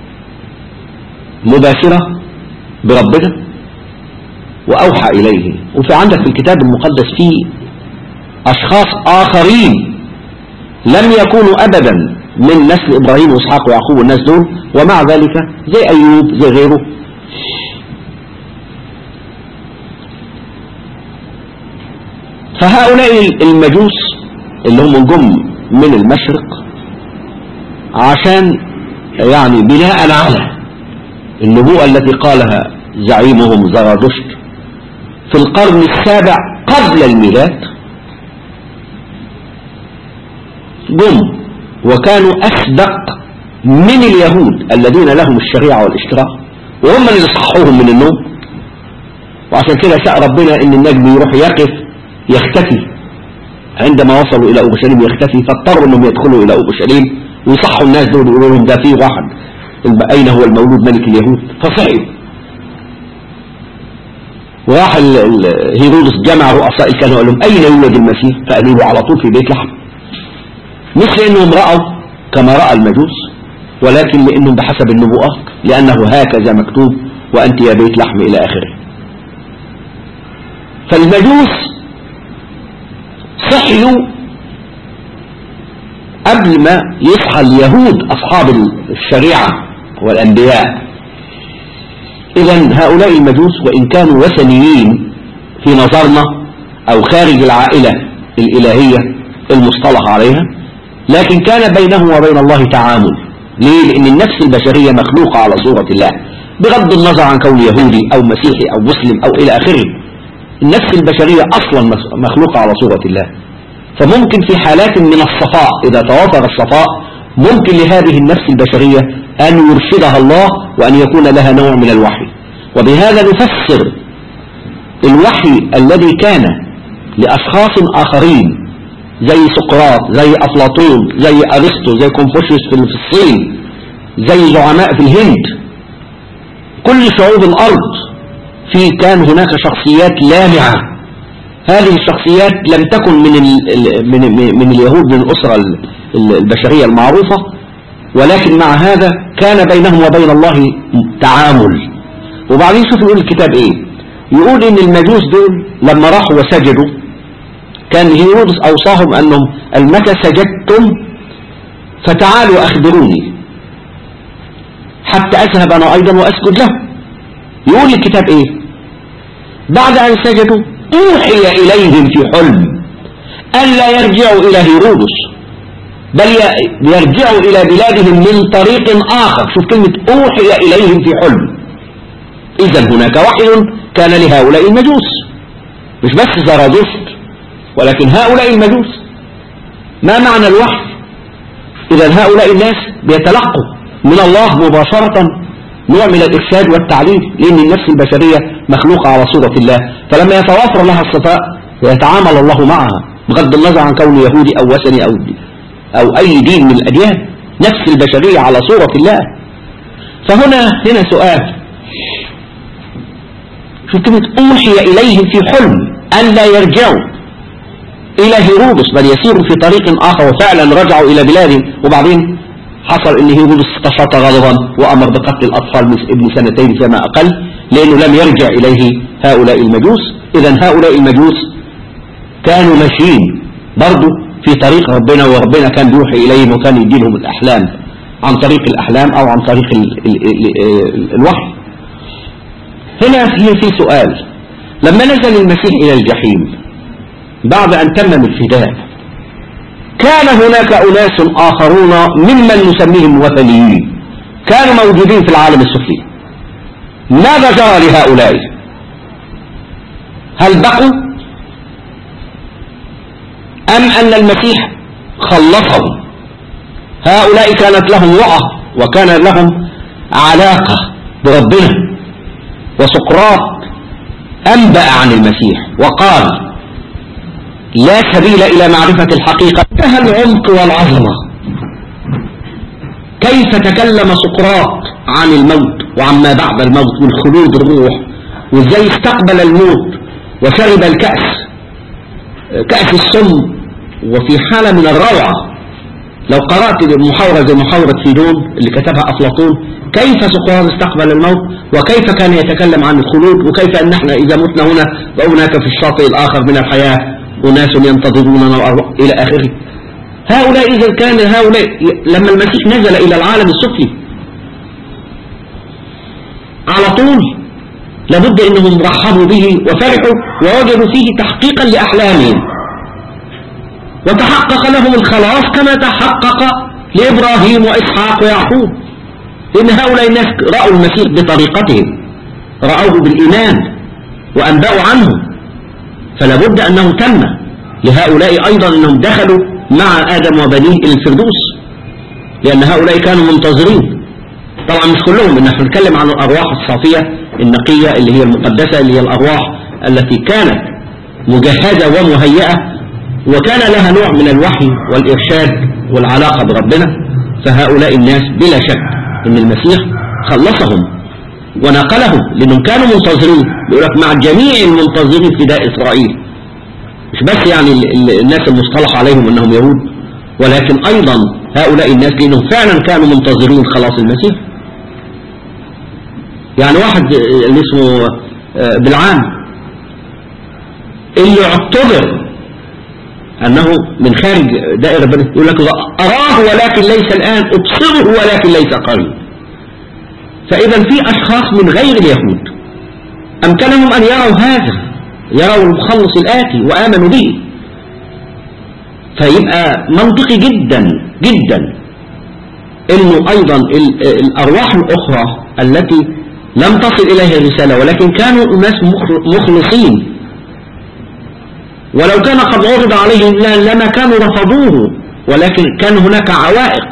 Speaker 1: مباشرة بربنا وأوحى إليه وفي عندك في الكتاب المقدس في أشخاص آخرين لم يكونوا أبدا من نسل إبراهيم وإسحاق ويعقوب والناس دول ومع ذلك زي أيوب زي غيره فهؤلاء المجوس اللي هم جم من المشرق عشان يعني بناء على النبوءة التي قالها زعيمهم زرادشت في القرن السابع قبل الميلاد جم وكانوا أسبق من اليهود الذين لهم الشريعة والاشتراك وهم اللي صحوهم من النوم وعشان كده شاء ربنا ان النجم يروح يقف يختفي عندما وصلوا الى اورشليم يختفي فاضطروا انهم يدخلوا الى اورشليم ويصحوا الناس دول يقولوا لهم ده في واحد اين هو المولود ملك اليهود فصحوا وراح ال- ال- هيرودس جمع رؤساء الكهنة وقال لهم أين يولد المسيح فقالوا له على طول في بيت لحم مش لأنهم رأوا كما رأى المجوس ولكن لأنهم بحسب النبوءات لأنه هكذا مكتوب وأنت يا بيت لحم إلى آخره فالمجوس صحيوا قبل ما يصحى اليهود أصحاب الشريعة والأنبياء إذا هؤلاء المجوس وإن كانوا وثنيين في نظرنا أو خارج العائلة الإلهية المصطلح عليها لكن كان بينه وبين الله تعامل ليه؟ لأن النفس البشرية مخلوقة على صورة الله بغض النظر عن كون يهودي أو مسيحي أو مسلم أو إلى آخره النفس البشرية أصلا مخلوقة على صورة الله فممكن في حالات من الصفاء إذا توافر الصفاء ممكن لهذه النفس البشرية أن يرشدها الله وأن يكون لها نوع من الوحي وبهذا نفسر الوحي الذي كان لأشخاص آخرين زي سقراط زي أفلاطون زي أرسطو زي كونفوشيوس في الصين زي زعماء في الهند كل شعوب الأرض في كان هناك شخصيات لامعة هذه الشخصيات لم تكن من ال من من اليهود من الأسرة البشرية المعروفة ولكن مع هذا كان بينهم وبين الله تعامل وبعدين شوف يقول الكتاب ايه يقول ان المجوس دول لما راحوا وسجدوا كان هيرودس اوصاهم انهم المتى سجدتم فتعالوا اخبروني حتى اذهب انا ايضا واسجد له يقول الكتاب ايه بعد ان سجدوا اوحي اليهم في حلم الا يرجعوا الى هيرودس بل يرجعوا الى بلادهم من طريق اخر شوف كلمة اوحي اليهم في حلم اذا هناك وحي كان لهؤلاء المجوس مش بس زرادشت ولكن هؤلاء المجوس ما معنى الوحي اذا هؤلاء الناس بيتلقوا من الله مباشرة نوع من الإرشاد والتعليم لأن النفس البشرية مخلوقة على صورة الله فلما يتوافر لها الصفاء يتعامل الله معها بغض النظر عن كون يهودي أو وثني أو, أو أي دين من الأديان نفس البشرية على صورة الله فهنا هنا سؤال شو كلمة أوحي إليهم في حلم أن لا يرجعوا إلى هيرودس بل يسيروا في طريق آخر وفعلا رجعوا إلى بلادهم وبعدين حصل ان هيرودس تشاط غضبا وامر بقتل الاطفال من ابن سنتين فما اقل لانه لم يرجع اليه هؤلاء المجوس اذا هؤلاء المجوس كانوا ماشيين برضو في طريق ربنا وربنا كان بيوحي اليهم وكان يديلهم الاحلام عن طريق الاحلام او عن طريق ال ال ال الوحي هنا في في سؤال لما نزل المسيح الى الجحيم بعد ان تمم الفداء كان هناك أناس آخرون ممن نسميهم وثنيين كانوا موجودين في العالم السفلي ماذا جرى لهؤلاء هل بقوا أم أن المسيح خلصهم هؤلاء كانت لهم وعى وكان لهم علاقة بربنا وسقراط أنبأ عن المسيح وقال لا سبيل إلى معرفة الحقيقة انتهى العمق والعظمة كيف تكلم سقراط عن الموت وعما بعد الموت من خلود الروح وازاي استقبل الموت وشرب الكأس كأس السم وفي حالة من الروعة لو قرأت محاورة زي محاورة فيدون اللي كتبها أفلاطون كيف سقراط استقبل الموت وكيف كان يتكلم عن الخلود وكيف أن احنا إذا متنا هنا وهناك في الشاطئ الآخر من الحياة أناس ينتظروننا إلى آخره هؤلاء إذا كان هؤلاء لما المسيح نزل إلى العالم السفلي على طول لابد أنهم رحبوا به وفرحوا ووجدوا فيه تحقيقا لأحلامهم وتحقق لهم الخلاص كما تحقق لإبراهيم وإسحاق ويعقوب إن هؤلاء الناس رأوا المسيح بطريقتهم رأوه بالإيمان وأنبأوا عنه فلا بد أنه تم لهؤلاء أيضا أنهم دخلوا مع آدم وبنيه إلى الفردوس لأن هؤلاء كانوا منتظرين طبعا مش كلهم نحن نتكلم عن الأرواح الصافية النقية اللي هي المقدسة اللي هي الأرواح التي كانت مجهزة ومهيئة وكان لها نوع من الوحي والإرشاد والعلاقة بربنا فهؤلاء الناس بلا شك أن المسيح خلصهم ونقلهم لأنهم كانوا منتظرين يقول لك مع جميع المنتظرين فداء إسرائيل مش بس يعني الناس المصطلح عليهم أنهم يهود ولكن أيضا هؤلاء الناس لأنهم فعلا كانوا منتظرين خلاص المسيح يعني واحد اللي اسمه بالعام اللي اعتبر أنه من خارج دائرة بني يقول لك أراه ولكن ليس الآن أبصره ولكن ليس قريب فإذا في أشخاص من غير اليهود أمكنهم أن يروا هذا يروا المخلص الآتي وآمنوا به فيبقى منطقي جدا جدا انه ايضا ال- الارواح الاخرى التي لم تصل اليها الرسالة ولكن كانوا ناس مخل- مخلصين ولو كان قد عرض عليهم لا- لما كانوا رفضوه ولكن كان هناك عوائق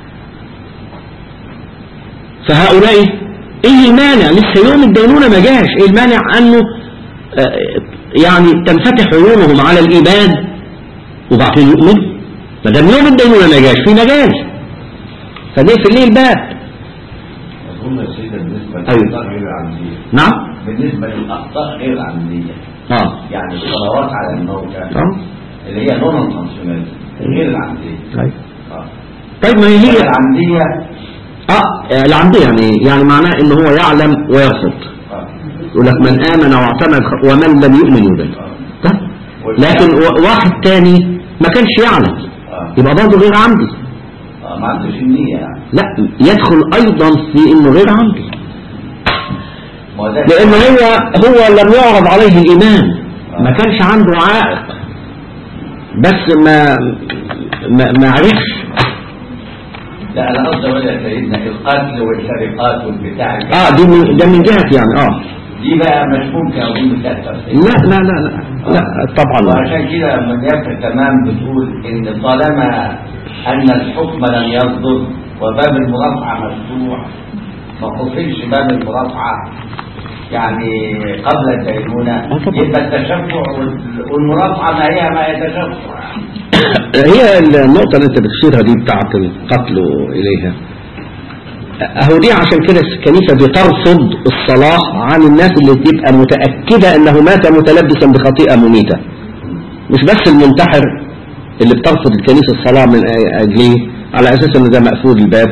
Speaker 1: فهؤلاء ايه المانع لسه يوم الدينونة ما جاش ايه المانع انه آه، يعني تنفتح عيونهم على الايمان وبعدين يؤمن ما دام يوم الدينونة ما جاش في مجال فنقفل ليه الباب
Speaker 3: أظن يا سيدي بالنسبة
Speaker 1: أيوة.
Speaker 3: للأخطاء غير العمدية
Speaker 1: نعم
Speaker 3: بالنسبة للأخطاء غير العمدية
Speaker 1: اه
Speaker 3: يعني الصلوات على الموتى
Speaker 1: اه
Speaker 3: اللي هي نون انتنشنال غير العمدية
Speaker 1: طيب
Speaker 3: آه.
Speaker 1: طيب ما هي هي
Speaker 3: العمدية
Speaker 1: اه العمدية يعني يعني معناه ان هو يعلم ويرفض
Speaker 3: آه.
Speaker 1: يقول لك من امن واعتمد خ- ومن لم يؤمن يدل طيب لكن و- واحد تاني ما كانش يعلم
Speaker 3: آه.
Speaker 1: يبقى برضه غير عمدي
Speaker 3: آه. ما عندوش النية يعني
Speaker 1: لا يدخل ايضا في انه غير عمدي
Speaker 3: ما هو ده
Speaker 1: لان هو هو لم يعرض عليه الايمان ما كانش عنده عائق بس ما ما, ما عرفش
Speaker 3: لا أنا قصدي أقول يا سيدنا القتل والسرقات والبتاع
Speaker 1: اه دي من ده من جهة يعني اه
Speaker 3: دي بقى مش ممكن أظن تحصل
Speaker 1: لا لا لا لا, لا طبعا لا
Speaker 3: وعشان كده لما نيابة تمام بتقول ان طالما ان الحكم لم يصدر وباب المرافعة مفتوح ما قفلش باب المرافعة يعني قبل الدينونة
Speaker 1: آه طبعا.
Speaker 3: يبقى التشفع وال- والمرافعة ما هي ما يتشفع
Speaker 1: هي النقطة اللي انت بتشيرها دي بتاعت القتل إليها اهو دي عشان كده الكنيسة بترفض الصلاة عن الناس اللي تبقى متأكدة انه مات متلبسا بخطيئة مميتة مش بس المنتحر اللي بترفض الكنيسة الصلاة من أجله على أساس ان ده مقفول الباب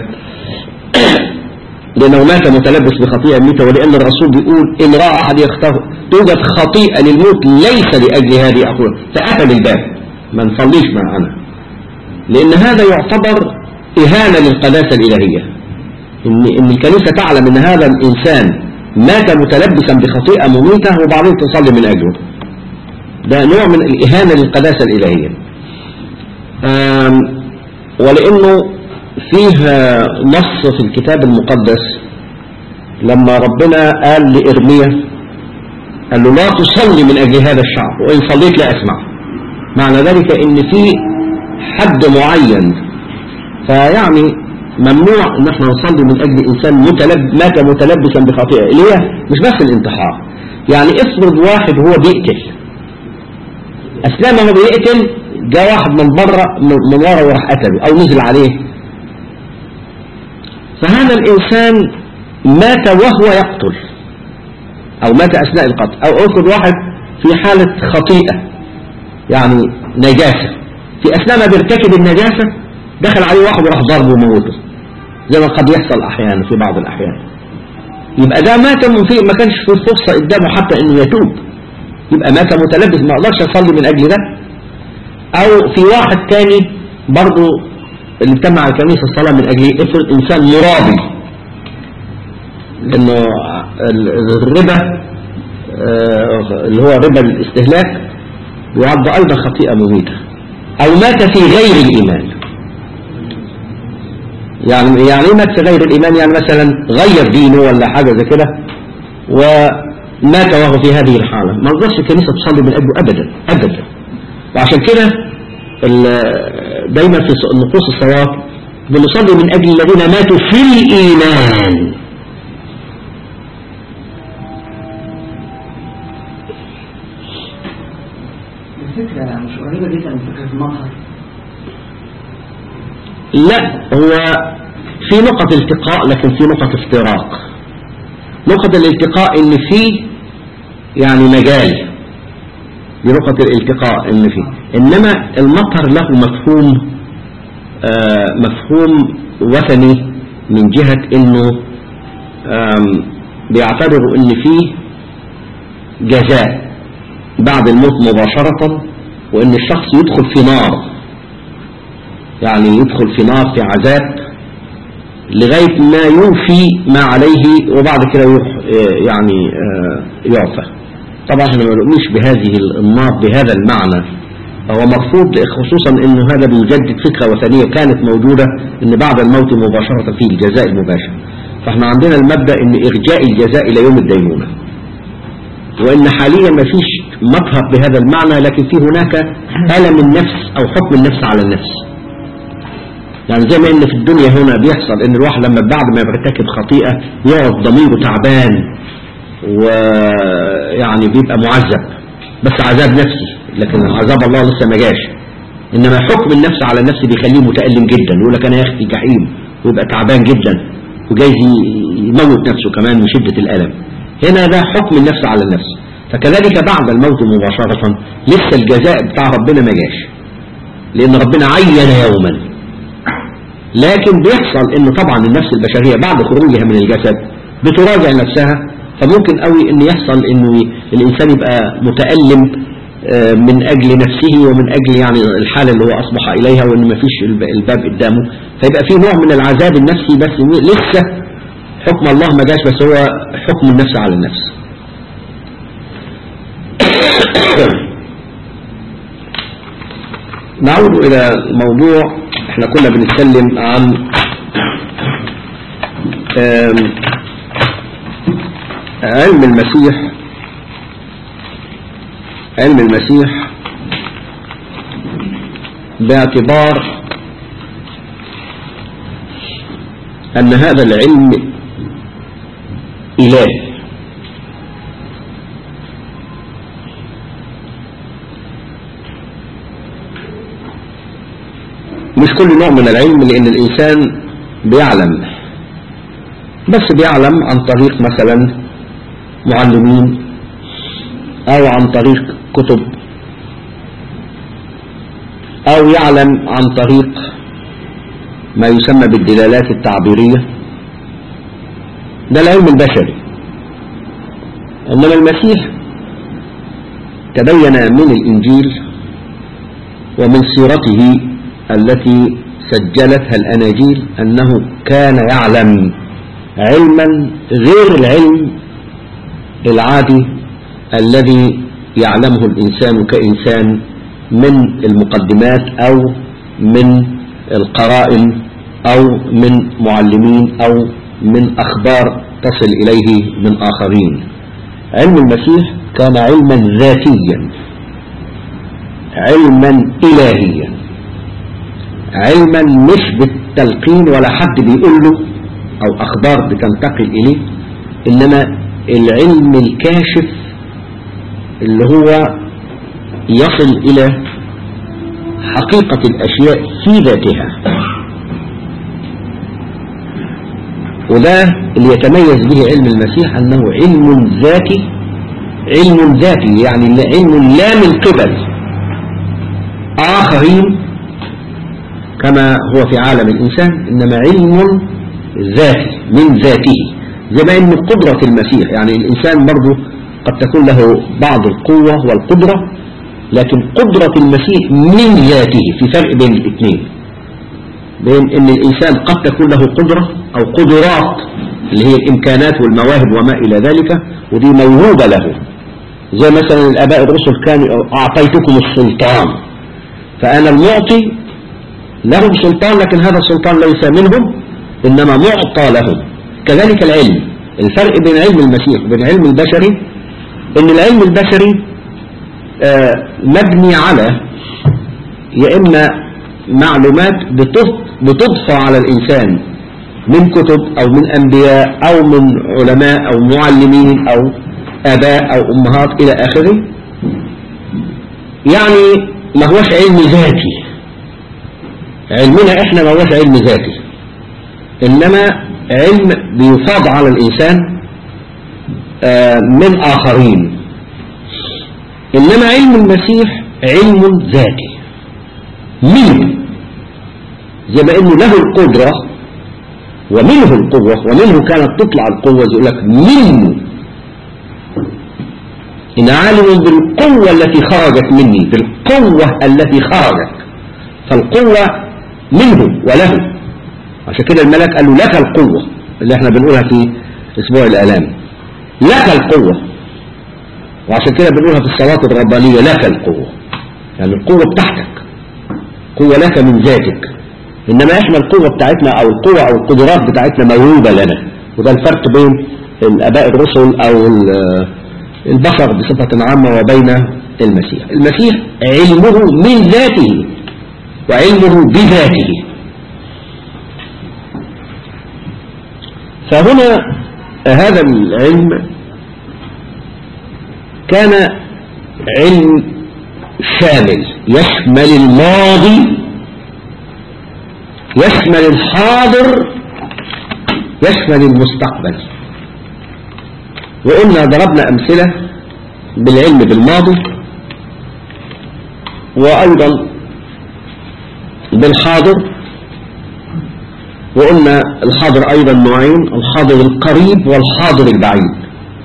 Speaker 1: لأنه مات متلبس بخطيئة مميتة ولأن الرسول بيقول إن رأى أحد يختار توجد خطيئة للموت ليس لأجل هذه أقول فقفل الباب ما نصليش معنا لأن هذا يعتبر إهانة للقداسة الإلهية إن, إن الكنيسة تعلم إن هذا الإنسان مات متلبسا بخطيئة مميتة وبعدين تصلي من أجله ده نوع من الإهانة للقداسة الإلهية آم، ولأنه فيه نص في الكتاب المقدس لما ربنا قال لإرميا قال له لا تصلي من أجل هذا الشعب وإن صليت لا أسمع معنى ذلك إن في حد معين فيعني ممنوع ان احنا نصلي من اجل انسان متلب مات متلبسا بخطيئه اللي هي مش بس الانتحار يعني افرض واحد هو بيقتل اثناء ما هو بيقتل جاء واحد من بره من من ورا وراح قتله او نزل عليه فهذا الانسان مات وهو يقتل او مات اثناء القتل او افرض واحد في حالة خطيئة يعني نجاسة في اثناء ما بيرتكب النجاسة دخل عليه واحد وراح ضربه وموته زي ما قد يحصل احيانا في بعض الاحيان يبقى ده مات من فيه ما كانش في فرصة قدامه حتى انه يتوب يبقى مات متلبس ما اقدرش اصلي من اجل ده او في واحد تاني برضو اللي اجتمع الكنيسة الصلاة من اجل افرض انسان مرابي لانه ال- الربا آه، اللي هو ربا الاستهلاك يعد ايضا خطيئة مميتة او مات في غير الايمان يعني يعني ايه مات في غير الايمان يعني مثلا غير دينه ولا حاجة زي كده ومات وهو في هذه الحالة ما رضاش الكنيسة تصلي من اجله ابدا ابدا وعشان كده ال- دايما في نقوص الصلاة بنصلي من اجل الذين ماتوا في الايمان
Speaker 4: الفكرة مش قريبة جدا من فكرة المظهر
Speaker 1: لا هو في نقط التقاء لكن في نقط افتراق نقطة الالتقاء ان في يعني مجال لنقطة الالتقاء ان فيه انما المطر له مفهوم آه مفهوم وثني من جهة انه آم، بيعتبروا ان فيه جزاء بعد الموت مباشرة وان الشخص يدخل في نار يعني يدخل في نار في عذاب لغاية ما يوفي ما عليه وبعد كده يروح آه، يعني آه، يعفى طبعا احنا ما نؤمنش بهذه النار بهذا المعنى هو مرفوض خصوصا انه هذا بيجدد فكرة وثنية كانت موجودة ان بعد الموت مباشرة فيه الجزاء المباشر فاحنا عندنا المبدأ ان ارجاء الجزاء الى يوم الدينونة وان حاليا ما فيش مطهر بهذا المعنى لكن في هناك ألم النفس او حكم النفس على النفس يعني زي ما ان في الدنيا هنا بيحصل ان الواحد لما بعد ما يرتكب خطيئة يقعد ضميره تعبان ويعني بيبقى معذب بس عذاب نفسي لكن عذاب الله لسه ما جاش انما حكم النفس على النفس بيخليه متألم جدا يقول لك انا يا اختي جحيم ويبقى تعبان جدا وجايز يموت نفسه كمان من شدة الألم هنا ده حكم النفس على النفس فكذلك بعد الموت مباشرة لسه الجزاء بتاع ربنا ما جاش لأن ربنا عين يوما لكن بيحصل ان طبعا النفس البشرية بعد خروجها من الجسد بتراجع نفسها فممكن قوي ان يحصل انه الانسان يبقى متألم من اجل نفسه ومن اجل يعني الحالة اللي هو اصبح اليها وان ما فيش الباب قدامه فيبقى في نوع من العذاب النفسي بس لسه حكم الله ما جاش بس هو حكم النفس على النفس نعود الى موضوع احنا كنا بنتكلم عن علم المسيح علم المسيح باعتبار أن هذا العلم إله مش كل نوع من العلم لأن الإنسان بيعلم بس بيعلم عن طريق مثلا معلمين أو عن طريق كتب أو يعلم عن طريق ما يسمى بالدلالات التعبيرية ده العلم البشري إنما المسيح تبين من الإنجيل ومن سيرته التي سجلتها الأناجيل أنه كان يعلم علما غير العلم العادي الذي يعلمه الإنسان كإنسان من المقدمات أو من القرائن أو من معلمين أو من أخبار تصل إليه من آخرين علم المسيح كان علما ذاتيا علما إلهيا علما مش بالتلقين ولا حد بيقول له أو أخبار بتنتقل إليه إنما العلم الكاشف اللي هو يصل إلى حقيقة الأشياء في ذاتها وده اللي يتميز به علم المسيح أنه علم ذاتي علم ذاتي يعني علم لا من قبل آخرين كما هو في عالم الإنسان إنما علم ذاتي من ذاته زي ما إن قدرة المسيح يعني الإنسان برضه قد تكون له بعض القوة والقدرة لكن قدرة المسيح من ذاته في فرق بين الاثنين بين ان الانسان قد تكون له قدرة او قدرات اللي هي الامكانات والمواهب وما الى ذلك ودي موهوبة له زي مثلا الاباء الرسل كانوا اعطيتكم السلطان فانا المعطي لهم سلطان لكن هذا السلطان ليس منهم انما معطى لهم كذلك العلم الفرق بين علم المسيح وبين علم البشري ان العلم البشري آه مبني على يا إما معلومات بتضفى على الإنسان من كتب أو من أنبياء أو من علماء أو معلمين أو آباء أو أمهات إلى آخره يعني ما هوش علم ذاتي علمنا إحنا ما هوش علم ذاتي إنما علم بيفاض على الإنسان آه من آخرين إنما علم المسيح علم ذاتي منه زي ما إنه له القدرة ومنه القوة ومنه كانت تطلع القوة يقول لك منه إن عالم بالقوة التي خرجت مني بالقوة التي خرجت فالقوة منه وله عشان كده الملك قال له لك القوة اللي احنا بنقولها في اسبوع الالام لك القوة وعشان كده بنقولها في الصلاة الربانية لك القوة يعني القوة بتاعتك قوة لك من ذاتك إنما إحنا القوة بتاعتنا أو القوة أو القدرات بتاعتنا موهوبة لنا وده الفرق بين الآباء الرسل أو ال- البشر بصفة عامة وبين المسيح المسيح علمه من ذاته وعلمه بذاته فهنا هذا العلم كان علم شامل يشمل الماضي يشمل الحاضر يشمل المستقبل وقلنا ضربنا أمثلة بالعلم بالماضي وأيضا بالحاضر وقلنا الحاضر أيضا نوعين الحاضر القريب والحاضر البعيد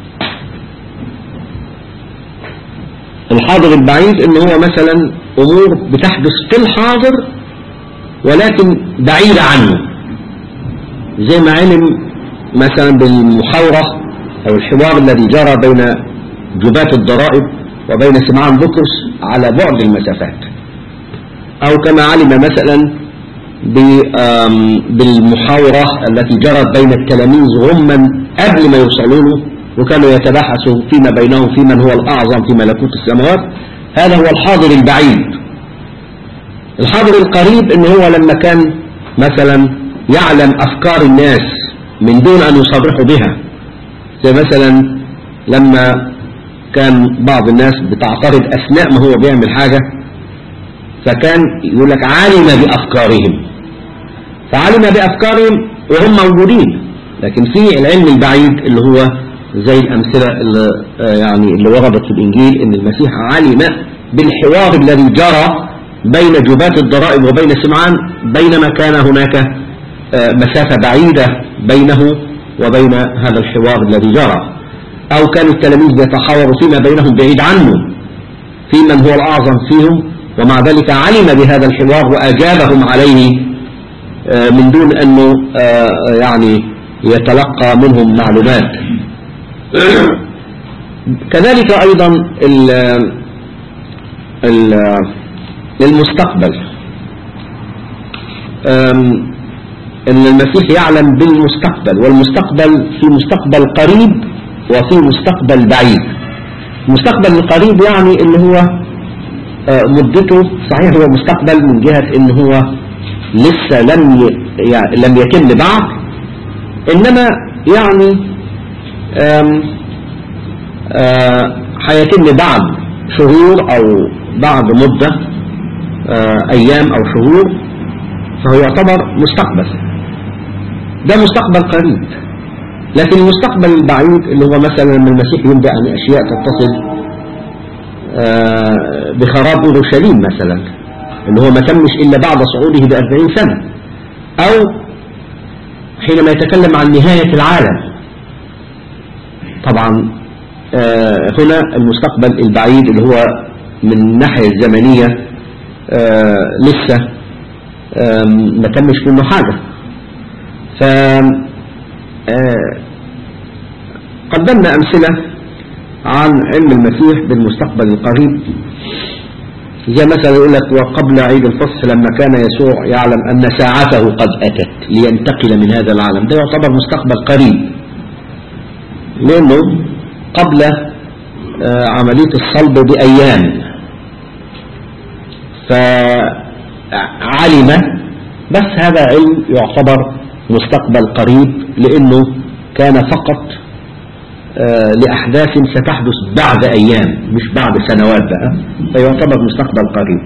Speaker 1: الحاضر البعيد ان هو مثلا امور بتحدث في الحاضر ولكن بعيدة عنه زي ما علم مثلا بالمحاورة او الحوار الذي جرى بين جباة الضرائب وبين سمعان بطرس على بعد المسافات او كما علم مثلا ب- آم، بالمحاورة التي جرت بين التلاميذ غما قبل ما يوصلوا له وكانوا يتباحثوا فيما بينهم في من هو الأعظم في ملكوت السماوات هذا هو الحاضر البعيد الحاضر القريب ان هو لما كان مثلا يعلم أفكار الناس من دون أن يصرحوا بها زي مثلا لما كان بعض الناس بتعترض أثناء ما هو بيعمل حاجة فكان يقول لك علم بأفكارهم فعلم بأفكارهم وهم موجودين لكن في العلم البعيد اللي هو زي الأمثلة اللي آه، يعني اللي وردت في الإنجيل إن المسيح علم بالحوار الذي جرى بين جباة الضرائب وبين سمعان بينما كان هناك آه، مسافة بعيدة بينه وبين هذا الحوار الذي جرى أو كان التلاميذ يتحاوروا فيما بينهم بعيد عنه في من هو الأعظم فيهم ومع ذلك علم بهذا الحوار وأجابهم عليه آه، من دون أنه آه، يعني يتلقى منهم معلومات كذلك أيضا ال ال المستقبل آم، أن المسيح يعلم بالمستقبل والمستقبل في مستقبل قريب وفي مستقبل بعيد المستقبل القريب يعني اللي هو آه، مدته صحيح هو مستقبل من جهة ان هو لسه لم ي- يعني لم يتم بعد انما يعني آم، آه، هيتم بعد شهور او بعد مدة آه، ايام او شهور فهو يعتبر مستقبل ده مستقبل قريب لكن المستقبل البعيد اللي هو مثلا لما المسيح ينبأ عن اشياء تتصل آه، بخراب اورشليم مثلا اللي هو ما تمش الا بعد صعوده بأربعين سنة او حينما يتكلم عن نهاية العالم طبعا آه، هنا المستقبل البعيد اللي هو من الناحية الزمنية آه، لسه آم، ما تمش منه حاجة ف آه، قدمنا أمثلة عن علم المسيح بالمستقبل القريب زي مثلا يقول لك وقبل عيد الفصح لما كان يسوع يعلم أن ساعته قد أتت لينتقل من هذا العالم ده يعتبر مستقبل قريب لأنه قبل آه، عملية الصلب بأيام فعلم بس هذا علم يعتبر مستقبل قريب لأنه كان فقط آه، لأحداث ستحدث بعد أيام مش بعد سنوات بقى فيعتبر مستقبل قريب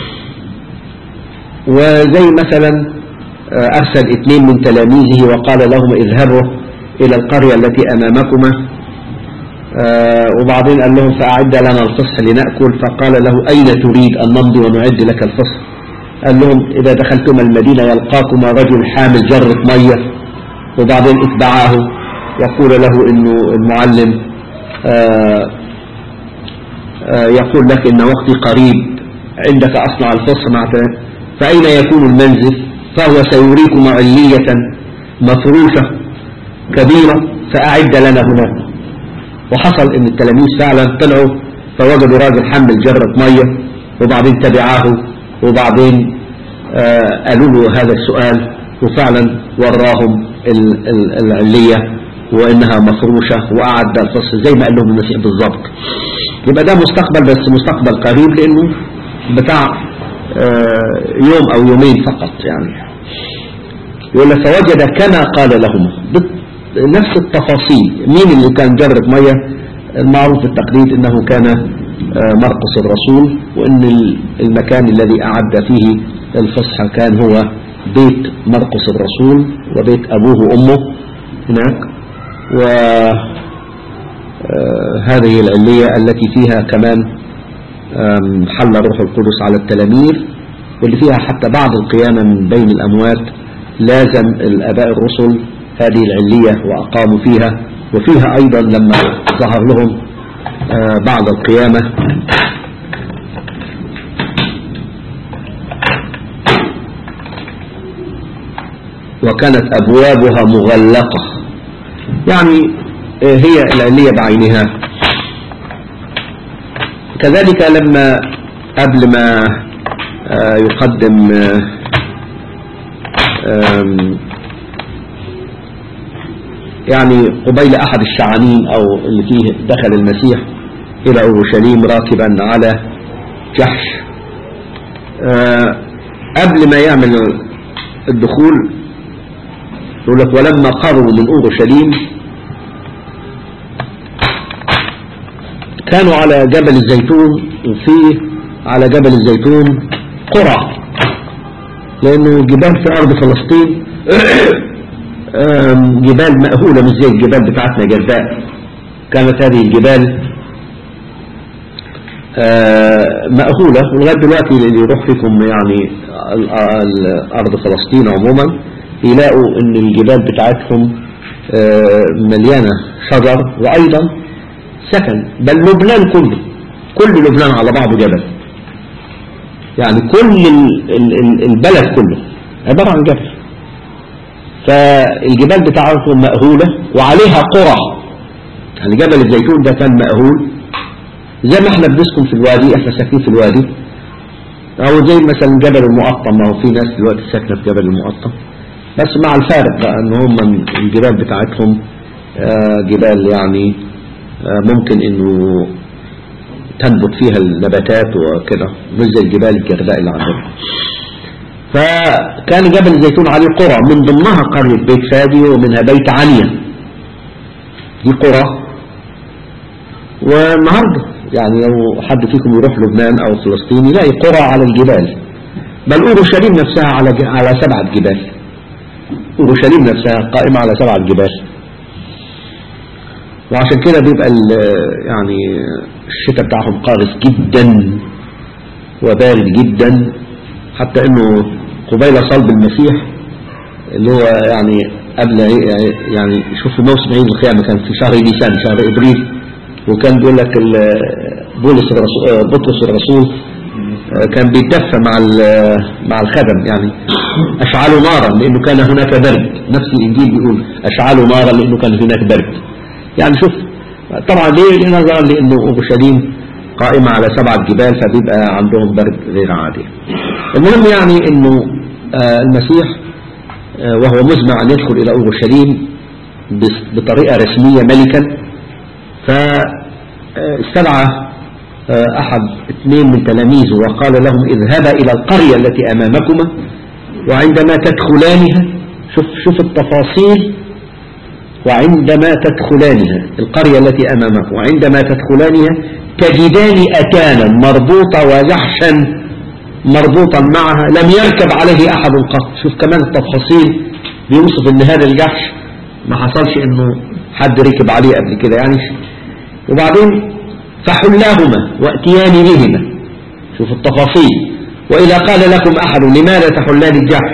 Speaker 1: وزي مثلا آه، أرسل اثنين من تلاميذه وقال لهم اذهبوا إلى القرية التي أمامكما آه، وبعدين قال لهم فأعد لنا الفصح لنأكل فقال له أين تريد أن نمضي ونعد لك الفصح قال لهم إذا دخلتما المدينة يلقاكما رجل حامل جرة مية وبعدين اتبعاه يقول له إنه المعلم آه، آه، يقول لك إن وقتي قريب عندك أصنع الفصح مع ت- فأين يكون المنزل فهو سيريكم علية مفروشة كبيرة فأعد لنا هناك وحصل ان التلاميذ فعلا طلعوا فوجدوا راجل حمل جرة مية وبعدين تبعاه وبعدين آه قالوا له هذا السؤال وفعلا وراهم ال- ال- العلية وإنها مفروشة وأعد الفصل زي ما قال لهم المسيح بالظبط يبقى ده مستقبل بس مستقبل قريب لأنه بتاع آه يوم أو يومين فقط يعني يقول لك فوجد كما قال لهم بت- نفس التفاصيل مين اللي كان جرب مية المعروف بالتقليد انه كان آه، مرقس الرسول وان ال- المكان الذي اعد فيه الفصحى كان هو بيت مرقس الرسول وبيت ابوه وامه هناك و آه، هذه العلية التي فيها كمان آم، حل الروح القدس على التلاميذ واللي فيها حتى بعد القيامة من بين الأموات لازم الآباء الرسل هذه العلية وأقاموا فيها وفيها أيضا لما ظهر لهم آه، بعد القيامة وكانت أبوابها مغلقة يعني آه، هي العلية بعينها كذلك لما قبل ما آه، يقدم آه، آم، يعني قبيل أحد الشعانين أو اللي فيه دخل المسيح إلى أورشليم راكبا على جحش آه، قبل ما يعمل الدخول يقول لك ولما قربوا من أورشليم كانوا على جبل الزيتون وفيه على جبل الزيتون قرى لأنه جبال في أرض فلسطين آم، جبال مأهولة مش زي الجبال بتاعتنا جرداء كانت هذه الجبال آه، مأهولة ولغاية دلوقتي اللي يروح فيكم يعني ال- ال- أرض فلسطين عموما يلاقوا ان الجبال بتاعتهم آه، مليانة شجر وأيضا سكن بل لبنان كله كل لبنان على بعضه جبل يعني كل ال- ال- ال- البلد كله عبارة عن جبل فالجبال بتاعتهم مأهولة وعليها قرى يعني جبل الزيتون ده كان مأهول زي ما احنا بنسكن في الوادي احنا ساكنين في الوادي او زي مثلا جبل المقطم ما هو في ناس دلوقتي ساكنه في جبل المقطم بس مع الفارق بقى ان هم الجبال بتاعتهم آه، جبال يعني آه، ممكن انه تنبت فيها النباتات وكده مش زي الجبال الجرداء اللي عندنا فكان جبل الزيتون عليه قرى من ضمنها قرية بيت فادي ومنها بيت عنيا دي قرى والنهاردة يعني لو حد فيكم يروح لبنان أو فلسطين يلاقي قرى على الجبال بل أورشليم نفسها على ج- على سبعة جبال أورشليم نفسها قائمة على سبعة جبال وعشان كده بيبقى ال- يعني الشتاء بتاعهم قارس جدا وبارد جدا حتى انه قبيل صلب المسيح اللي هو يعني قبل عي- يعني شوف في موسم عيد القيامة كان في شهر نيسان شهر ابريل وكان بيقول لك ال- بولس الرسول آه، بطرس الرسول آه، كان بيتدفى مع ال- مع الخدم يعني اشعلوا نارا لانه كان هناك برد نفس الانجيل بيقول اشعلوا نارا لانه كان هناك برد يعني شوف طبعا ليه نظرا لانه اورشليم قائمة على سبعة جبال فبيبقى عندهم برد غير عادي المهم يعني انه آه، المسيح آه، وهو مزمع ان يدخل الى اورشليم بس- بطريقة رسمية ملكا فاستدعى أحد اثنين من تلاميذه وقال لهم اذهبا إلى القرية التي أمامكما وعندما تدخلانها شوف, شوف التفاصيل وعندما تدخلانها القرية التي أمامكم وعندما تدخلانها تجدان أتانا مربوطة وجحشا مربوطا معها لم يركب عليه أحد قط شوف كمان التفاصيل بيوصف ان هذا الجحش ما حصلش انه حد ركب عليه قبل كده يعني وبعدين فحلاهما واتيان بهما شوف التفاصيل وإذا قال لكم أحد لماذا تحلان الجحش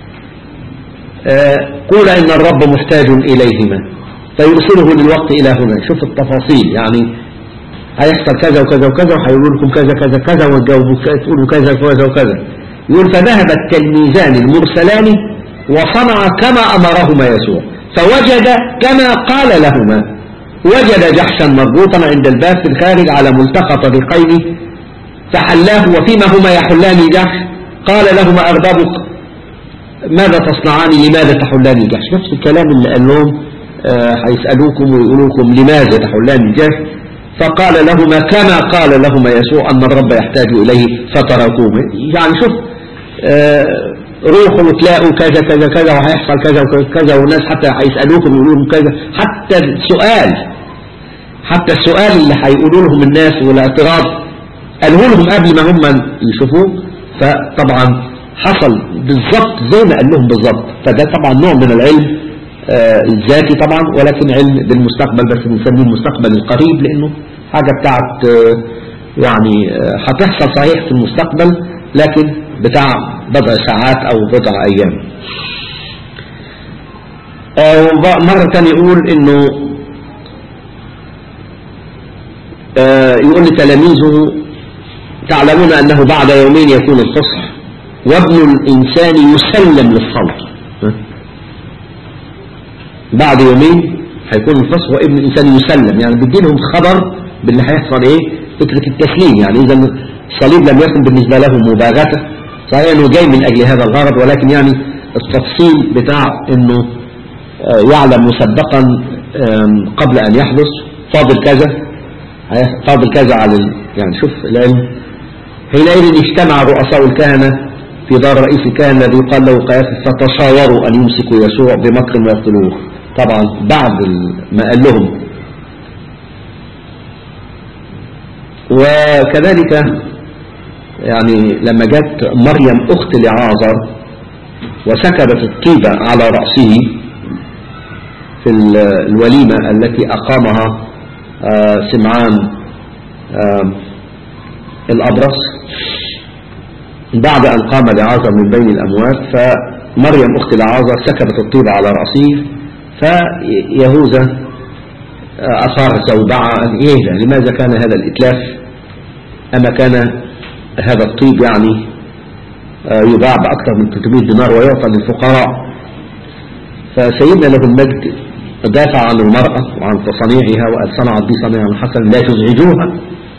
Speaker 1: آه قول إن الرب محتاج إليهما فيرسله للوقت إلى هنا شوف التفاصيل يعني هيحصل كذا وكذا وكذا وهيقولوا لكم كذا كذا كذا وتجاوبوا تقولوا كذا وكذا وكذا يقول فذهب التلميذان المرسلان وصنع كما أمرهما يسوع فوجد كما قال لهما وجد جحشا مربوطا عند الباب في الخارج على ملتقى طريقين فحلاه وفيما هما يحلان الجحش قال لهما أربابك ماذا تصنعان لماذا تحلان الجحش نفس الكلام اللي قال لهم آه، هيسألوكم ويقولوا لكم لماذا تحلان الجحش فقال لهما كما قال لهما يسوع أن الرب يحتاج إليه فتركوه يعني شوف آه، روحوا وتلاقوا كذا كذا كذا وهيحصل كذا وكذا والناس حتى هيسألوكم يقولوا لهم كذا حتى السؤال حتى السؤال اللي هيقولوا لهم الناس والاعتراض قالوا لهم قبل ما هم يشوفوه فطبعا حصل بالظبط زي ما قال لهم بالظبط فده طبعا نوع من العلم آه، الذاتي طبعا ولكن علم بالمستقبل بس بنسميه المستقبل القريب لانه حاجة بتاعت آه، يعني آه، هتحصل صحيح في المستقبل لكن بتاع بضع ساعات او بضع ايام آه، وب- مرة تانية يقول انه آه، يقول لتلاميذه تعلمون انه بعد يومين يكون الفصح وابن الانسان يسلم للصلب ها؟ بعد يومين هيكون الفصح وابن الانسان يسلم يعني بيدي لهم خبر باللي هيحصل ايه فكرة التسليم يعني اذا الصليب لم يكن بالنسبة له مباغتة صحيح انه جاي من اجل هذا الغرض ولكن يعني التفصيل بتاع انه آه، يعلم مسبقا آم، قبل ان يحدث فاضل كذا هيح- فاضل كذا على ال... يعني شوف العلم حينئذ اجتمع رؤساء الكهنة في دار رئيس الكهنة الذي قال له قيافة فتشاوروا أن يمسكوا يسوع بمكر ويقتلوه طبعا بعد ال- ما قال لهم وكذلك يعني لما جت مريم أخت لعازر وسكبت الطيبة على رأسه في ال- الوليمة التي أقامها آه، سمعان آه، الأبرص بعد أن قام لعازر من بين الأموات فمريم أخت لعازر سكبت الطيب على رأسه فيهوذا آه، أثار زوبعة قال إيه ده لماذا كان هذا الإتلاف أما كان هذا الطيب يعني آه، يباع بأكثر من 300 دينار ويعطى للفقراء فسيدنا له المجد دافع عن المرأة وعن تصنيعها وقال صنعت بي صنيعا حسنا لا تزعجوها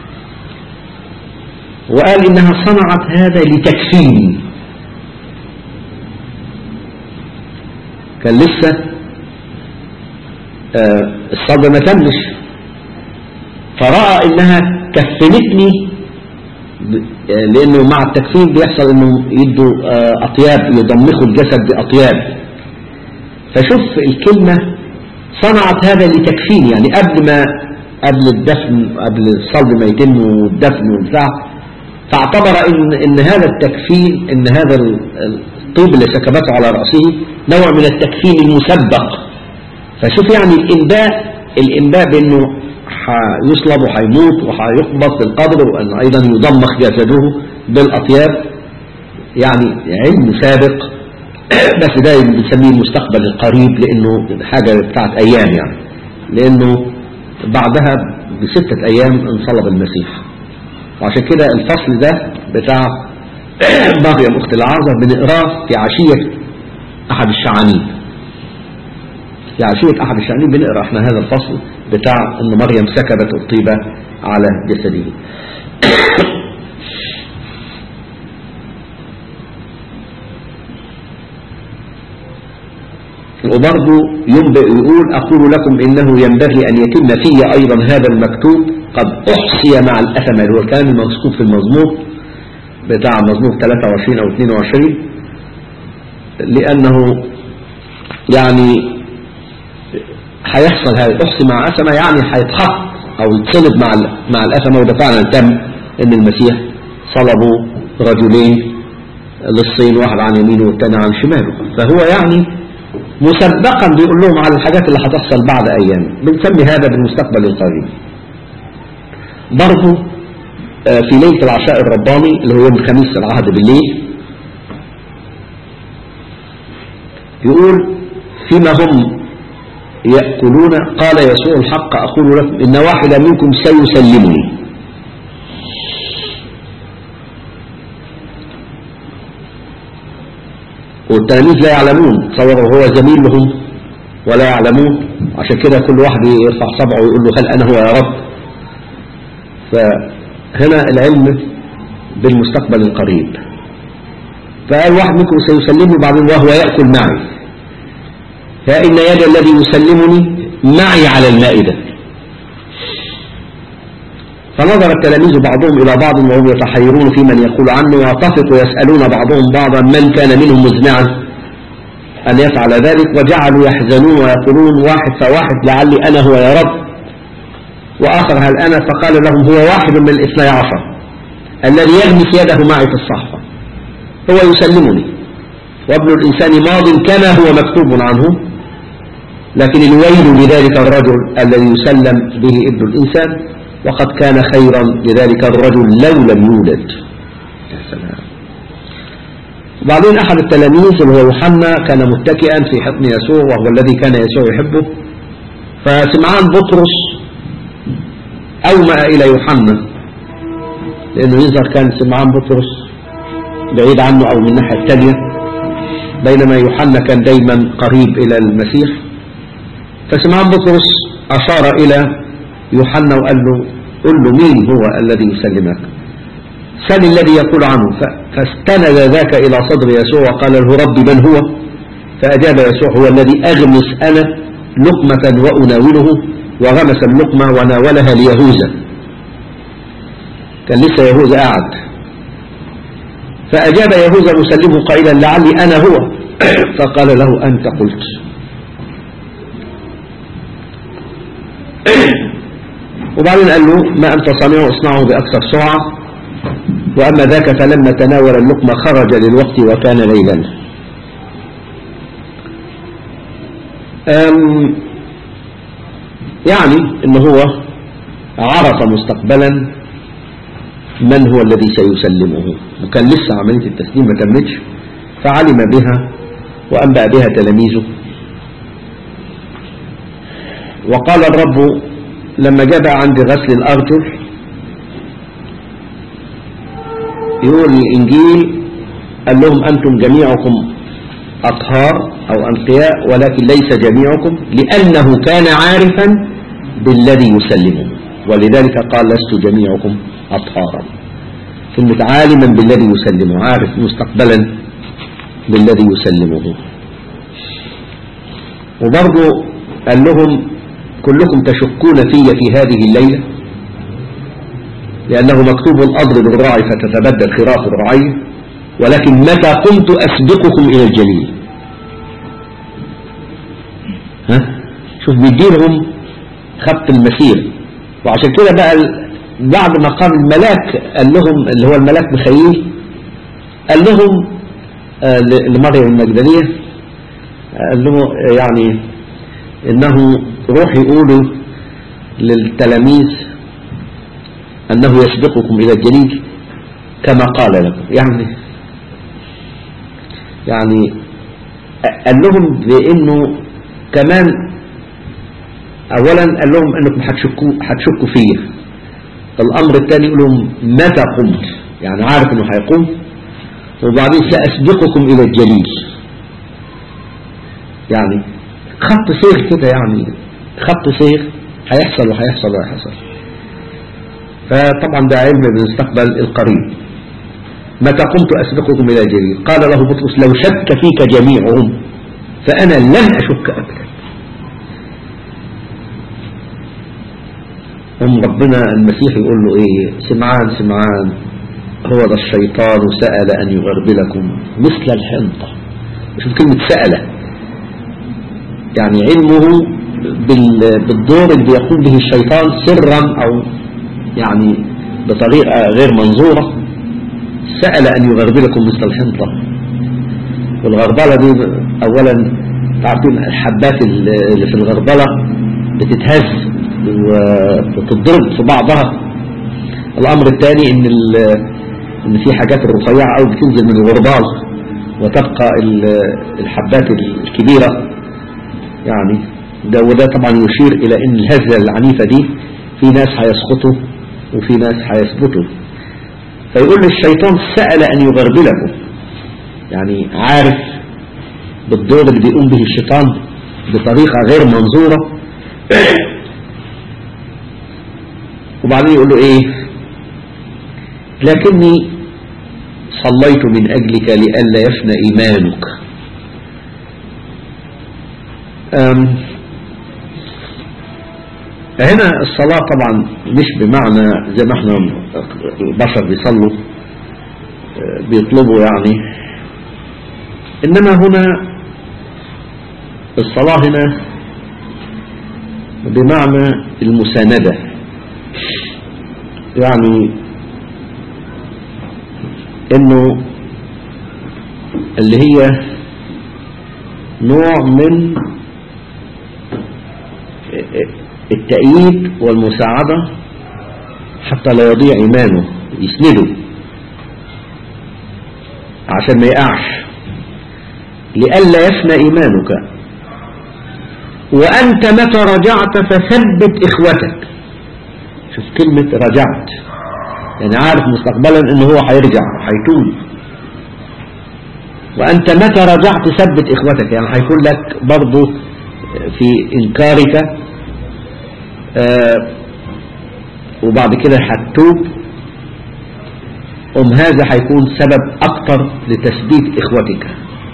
Speaker 1: وقال إنها صنعت هذا لتكفيني كان لسه آه، الصبر ما تمش فرأى إنها كفنتني ب- آه، لأنه مع التكفين بيحصل إنه يدوا آه، أطياب يضمخوا الجسد بأطياب فشوف الكلمة صنعت هذا لتكفين يعني قبل ما قبل الدفن قبل الصلب ما يتم والدفن والبتاع فاعتبر ان ان هذا التكفين ان هذا ال- الطيب اللي سكبته على رأسه نوع من التكفين المسبق فشوف يعني الانباء الانباء بانه هيصلب وهيموت وهيقبض في القبر وان ايضا يضمخ جسده بالاطياب يعني علم سابق بس ده بنسميه المستقبل القريب لانه حاجة بتاعت ايام يعني لانه بعدها بستة ايام انصلب المسيح وعشان كده الفصل ده بتاع مريم اخت العازر بنقراه في عشية احد الشعانين في عشية احد الشعانين بنقرا احنا هذا الفصل بتاع ان مريم سكبت الطيبة على جسده وبرضه ينبئ يقول أقول لكم إنه ينبغي أن يتم في أيضا هذا المكتوب قد أحصي مع الأثم اللي هو الكلام المذكور في المزمور بتاع مزمور 23 أو 22 لأنه يعني هيحصل هذا أحصي مع أثمة يعني هيتحط أو يتصلب مع ال- مع الأثمة وده فعلا تم إن المسيح صلبوا رجلين للصين واحد عن يمينه والثاني عن شماله فهو يعني مسبقا بيقول لهم على الحاجات اللي هتحصل بعد ايام بنسمي هذا بالمستقبل القريب برضه آه، في ليلة العشاء الرباني اللي هو يوم الخميس العهد بالليل يقول فيما هم يأكلون قال يسوع الحق أقول لكم إن واحدا منكم سيسلمني والتلاميذ لا يعلمون تصوروا هو زميل لهم ولا يعلمون عشان كده كل واحد يرفع صبعه ويقول له هل أنا هو يا رب فهنا العلم بالمستقبل القريب فقال واحد منكم سيسلمني بعدين وهو يأكل معي فإن يد الذي يسلمني معي على المائدة فنظر التلاميذ بعضهم إلى بعض وهم يتحيرون في من يقول عنه واتفقوا يسألون بعضهم بعضا من كان منهم مزمعا أن يفعل ذلك وجعلوا يحزنون ويقولون واحد فواحد لعلي أنا هو يا رب وآخر هل أنا فقال لهم هو واحد من الاثني عشر الذي يغمس يده معي في الصحفة هو يسلمني وابن الإنسان ماض كما هو مكتوب عنه لكن الويل لذلك الرجل الذي يسلم به ابن الإنسان وقد كان خيرا لذلك الرجل لو لم يولد يا سلام وبعدين أحد التلاميذ اللي هو يوحنا كان متكئا في حضن يسوع وهو الذي كان يسوع يحبه فسمعان بطرس أومأ إلى يوحنا لأنه يظهر كان سمعان بطرس بعيد عنه أو من الناحية الثانية بينما يوحنا كان دايما قريب إلى المسيح فسمعان بطرس أشار إلى يوحنا وقال له قل له مين هو الذي يسلمك سل الذي يقول عنه فاستند ذاك إلى صدر يسوع وقال له ربي من هو فأجاب يسوع هو الذي أغمس أنا لقمة وأناوله وغمس اللقمة وناولها ليهوذا كان لسه يهوذا قاعد فأجاب يهوذا مسلمه قائلا لعلي أنا هو فقال له أنت قلت وبعدين قال له ما أنت صانعه اصنعه بأكثر سرعة وأما ذاك فلما تناول اللقمة خرج للوقت وكان ليلا أم يعني ان هو عرف مستقبلا من هو الذي سيسلمه وكان لسه عملية التسليم ما تمتش فعلم بها وأنبأ بها تلاميذه وقال الرب لما جاء عند غسل الأرجل يقول الإنجيل قال لهم أنتم جميعكم أطهار أو أنقياء ولكن ليس جميعكم لأنه كان عارفا بالذي يسلمه ولذلك قال لست جميعكم أطهارا كلمة عالما بالذي يسلمه عارف مستقبلا بالذي يسلمه وبرضه قال لهم كلكم تشكون في في هذه الليلة لأنه مكتوب أضرب الراعي فتتبدل خراف الرعي ولكن متى قمت أسبقكم إلى الجليل ها شوف بيديرهم خط المسير وعشان كده بقى بعد ما قام الملاك قال لهم اللي هو الملاك مخيل قال لهم آه لمريم المجدلية قال له يعني انه روح يقولوا للتلاميذ انه يسبقكم الى الجليل كما قال لكم يعني يعني قال لهم بانه كمان اولا قال لهم انكم هتشكوا هتشكوا فيا الامر الثاني يقول لهم متى قمت يعني عارف انه هيقوم وبعدين ساسبقكم الى الجليل يعني خط سير كده يعني خط سير هيحصل وهيحصل وهيحصل فطبعا ده علم بالمستقبل القريب متى قمت أسبقكم إلى الجليل قال له بطرس لو شك فيك جميعهم فأنا لن أشك أبدا أم ربنا المسيح يقول له إيه سمعان سمعان هو ذا الشيطان سأل أن يغربلكم مثل الحنطة شوف كلمة سأل يعني علمه بالدور اللي بيقوم به الشيطان سرا أو يعني بطريقة غير منظورة سأل أن يغربلكم مثل الحنطة والغربلة دي أولا تعرفين الحبات اللي في الغربلة بتتهز وتتضرب في بعضها الأمر الثاني إن, إن في حاجات الرفيعة أو بتنزل من الغربال وتبقى الحبات الكبيرة يعني ده وده طبعا يشير إلى إن الهزة العنيفة دي في ناس هيسقطوا وفي ناس هيثبتوا فيقول للشيطان سأل أن يغربلكم يعني عارف بالدور اللي بيقوم به الشيطان بطريقة غير منظورة وبعدين يقول له ايه لكني صليت من أجلك لئلا يفنى إيمانك أم هنا الصلاة طبعا مش بمعنى زي ما احنا البشر بيصلوا آه، بيطلبوا يعني إنما هنا الصلاة هنا بمعنى المساندة يعني انه اللي هي نوع من التأييد والمساعدة حتى لا يضيع إيمانه يسنده عشان ما يقعش لئلا يفنى إيمانك وأنت متى رجعت فثبت إخوتك شوف كلمة رجعت يعني عارف مستقبلا انه هو هيرجع هيتوب وانت متى رجعت ثبت اخوتك يعني هيكون لك برضه في انكارك آه وبعد كده هتتوب ام هذا هيكون سبب اكتر لتثبيت اخوتك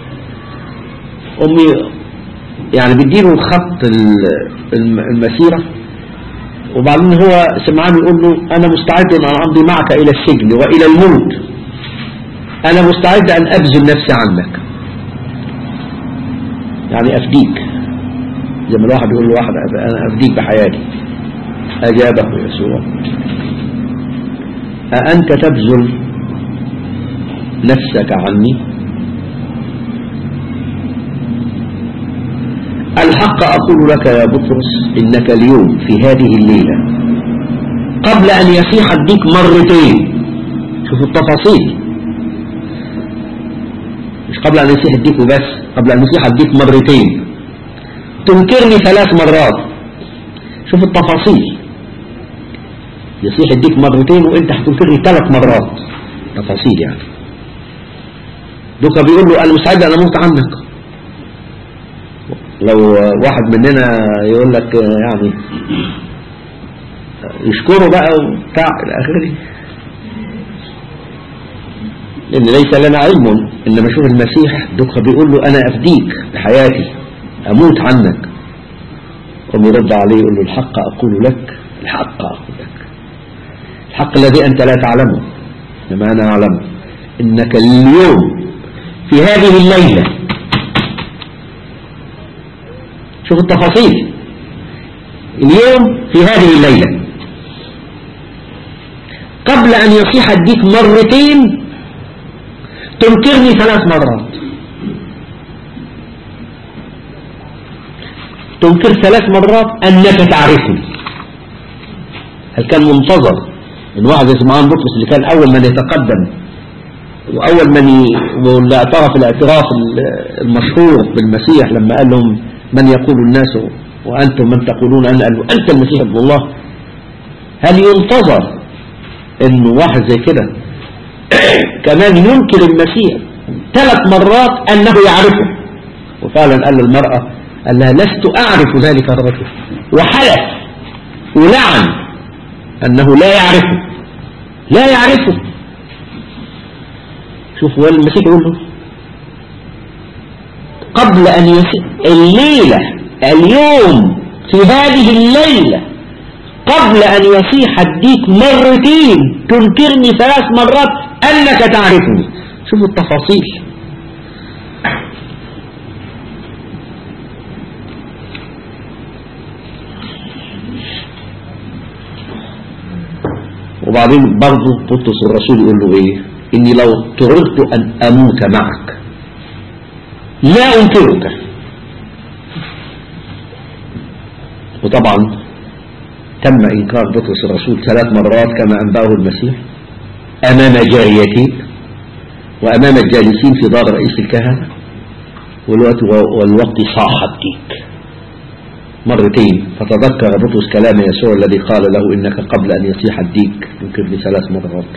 Speaker 1: امي يعني بيديله خط المسيره وبعدين هو سمعان يقول له أنا مستعد أن أمضي معك إلى السجن وإلى الموت أنا مستعد أن أبذل نفسي عنك يعني أفديك زي ما الواحد يقول لواحد أنا أفديك بحياتي أجابه يسوع أأنت تبذل نفسك عني الحق أقول لك يا بطرس إنك اليوم في هذه الليلة قبل أن يصيح الديك مرتين شوفوا التفاصيل مش قبل أن يصيح الديك وبس قبل أن يصيح الديك مرتين تنكرني ثلاث مرات شوف التفاصيل يصيح الديك مرتين وانت هتنكرني ثلاث مرات تفاصيل يعني دوكا بيقول له انا مستعد انا اموت عنك لو واحد مننا يقول لك يعني يشكره بقى وبتاع الى اخره لان ليس لنا علم انما شوف المسيح دوكا بيقول له انا افديك بحياتي اموت عنك قم يرد عليه يقول له الحق اقول لك الحق اقول لك الحق الذي انت لا تعلمه انما انا اعلمه انك اليوم في هذه الليله شوف التفاصيل اليوم في هذه الليلة قبل أن يصيح الديك مرتين تنكرني ثلاث مرات تنكر ثلاث مرات أنك تعرفني هل كان منتظر ان واحد زي سمعان بطرس اللي كان أول من يتقدم وأول من ي... واللي اعترف الاعتراف المشهور بالمسيح لما قال لهم من يقول الناس وأنتم من تقولون أن أنت المسيح ابن الله هل ينتظر أن واحد زي كده كمان ينكر المسيح ثلاث مرات أنه يعرفه وفعلا قال للمرأة قال لها لست أعرف ذلك الرجل وحلف ولعن أنه لا يعرفه لا يعرفه شوف هو المسيح يقول له قبل أن يصير الليلة اليوم في هذه الليلة قبل أن يصيح الديك مرتين تنكرني ثلاث مرات أنك تعرفني شوفوا التفاصيل وبعدين برضه بطرس الرسول يقول له ايه اني لو اضطررت ان اموت معك لا انكرك وطبعا تم انكار بطرس الرسول ثلاث مرات كما انباه المسيح امام جاريتي وامام الجالسين في دار رئيس الكهنه والوقت والوقت صاح الديك مرتين فتذكر بطرس كلام يسوع الذي قال له إنك قبل أن يصيح الديك يمكن بثلاث مرات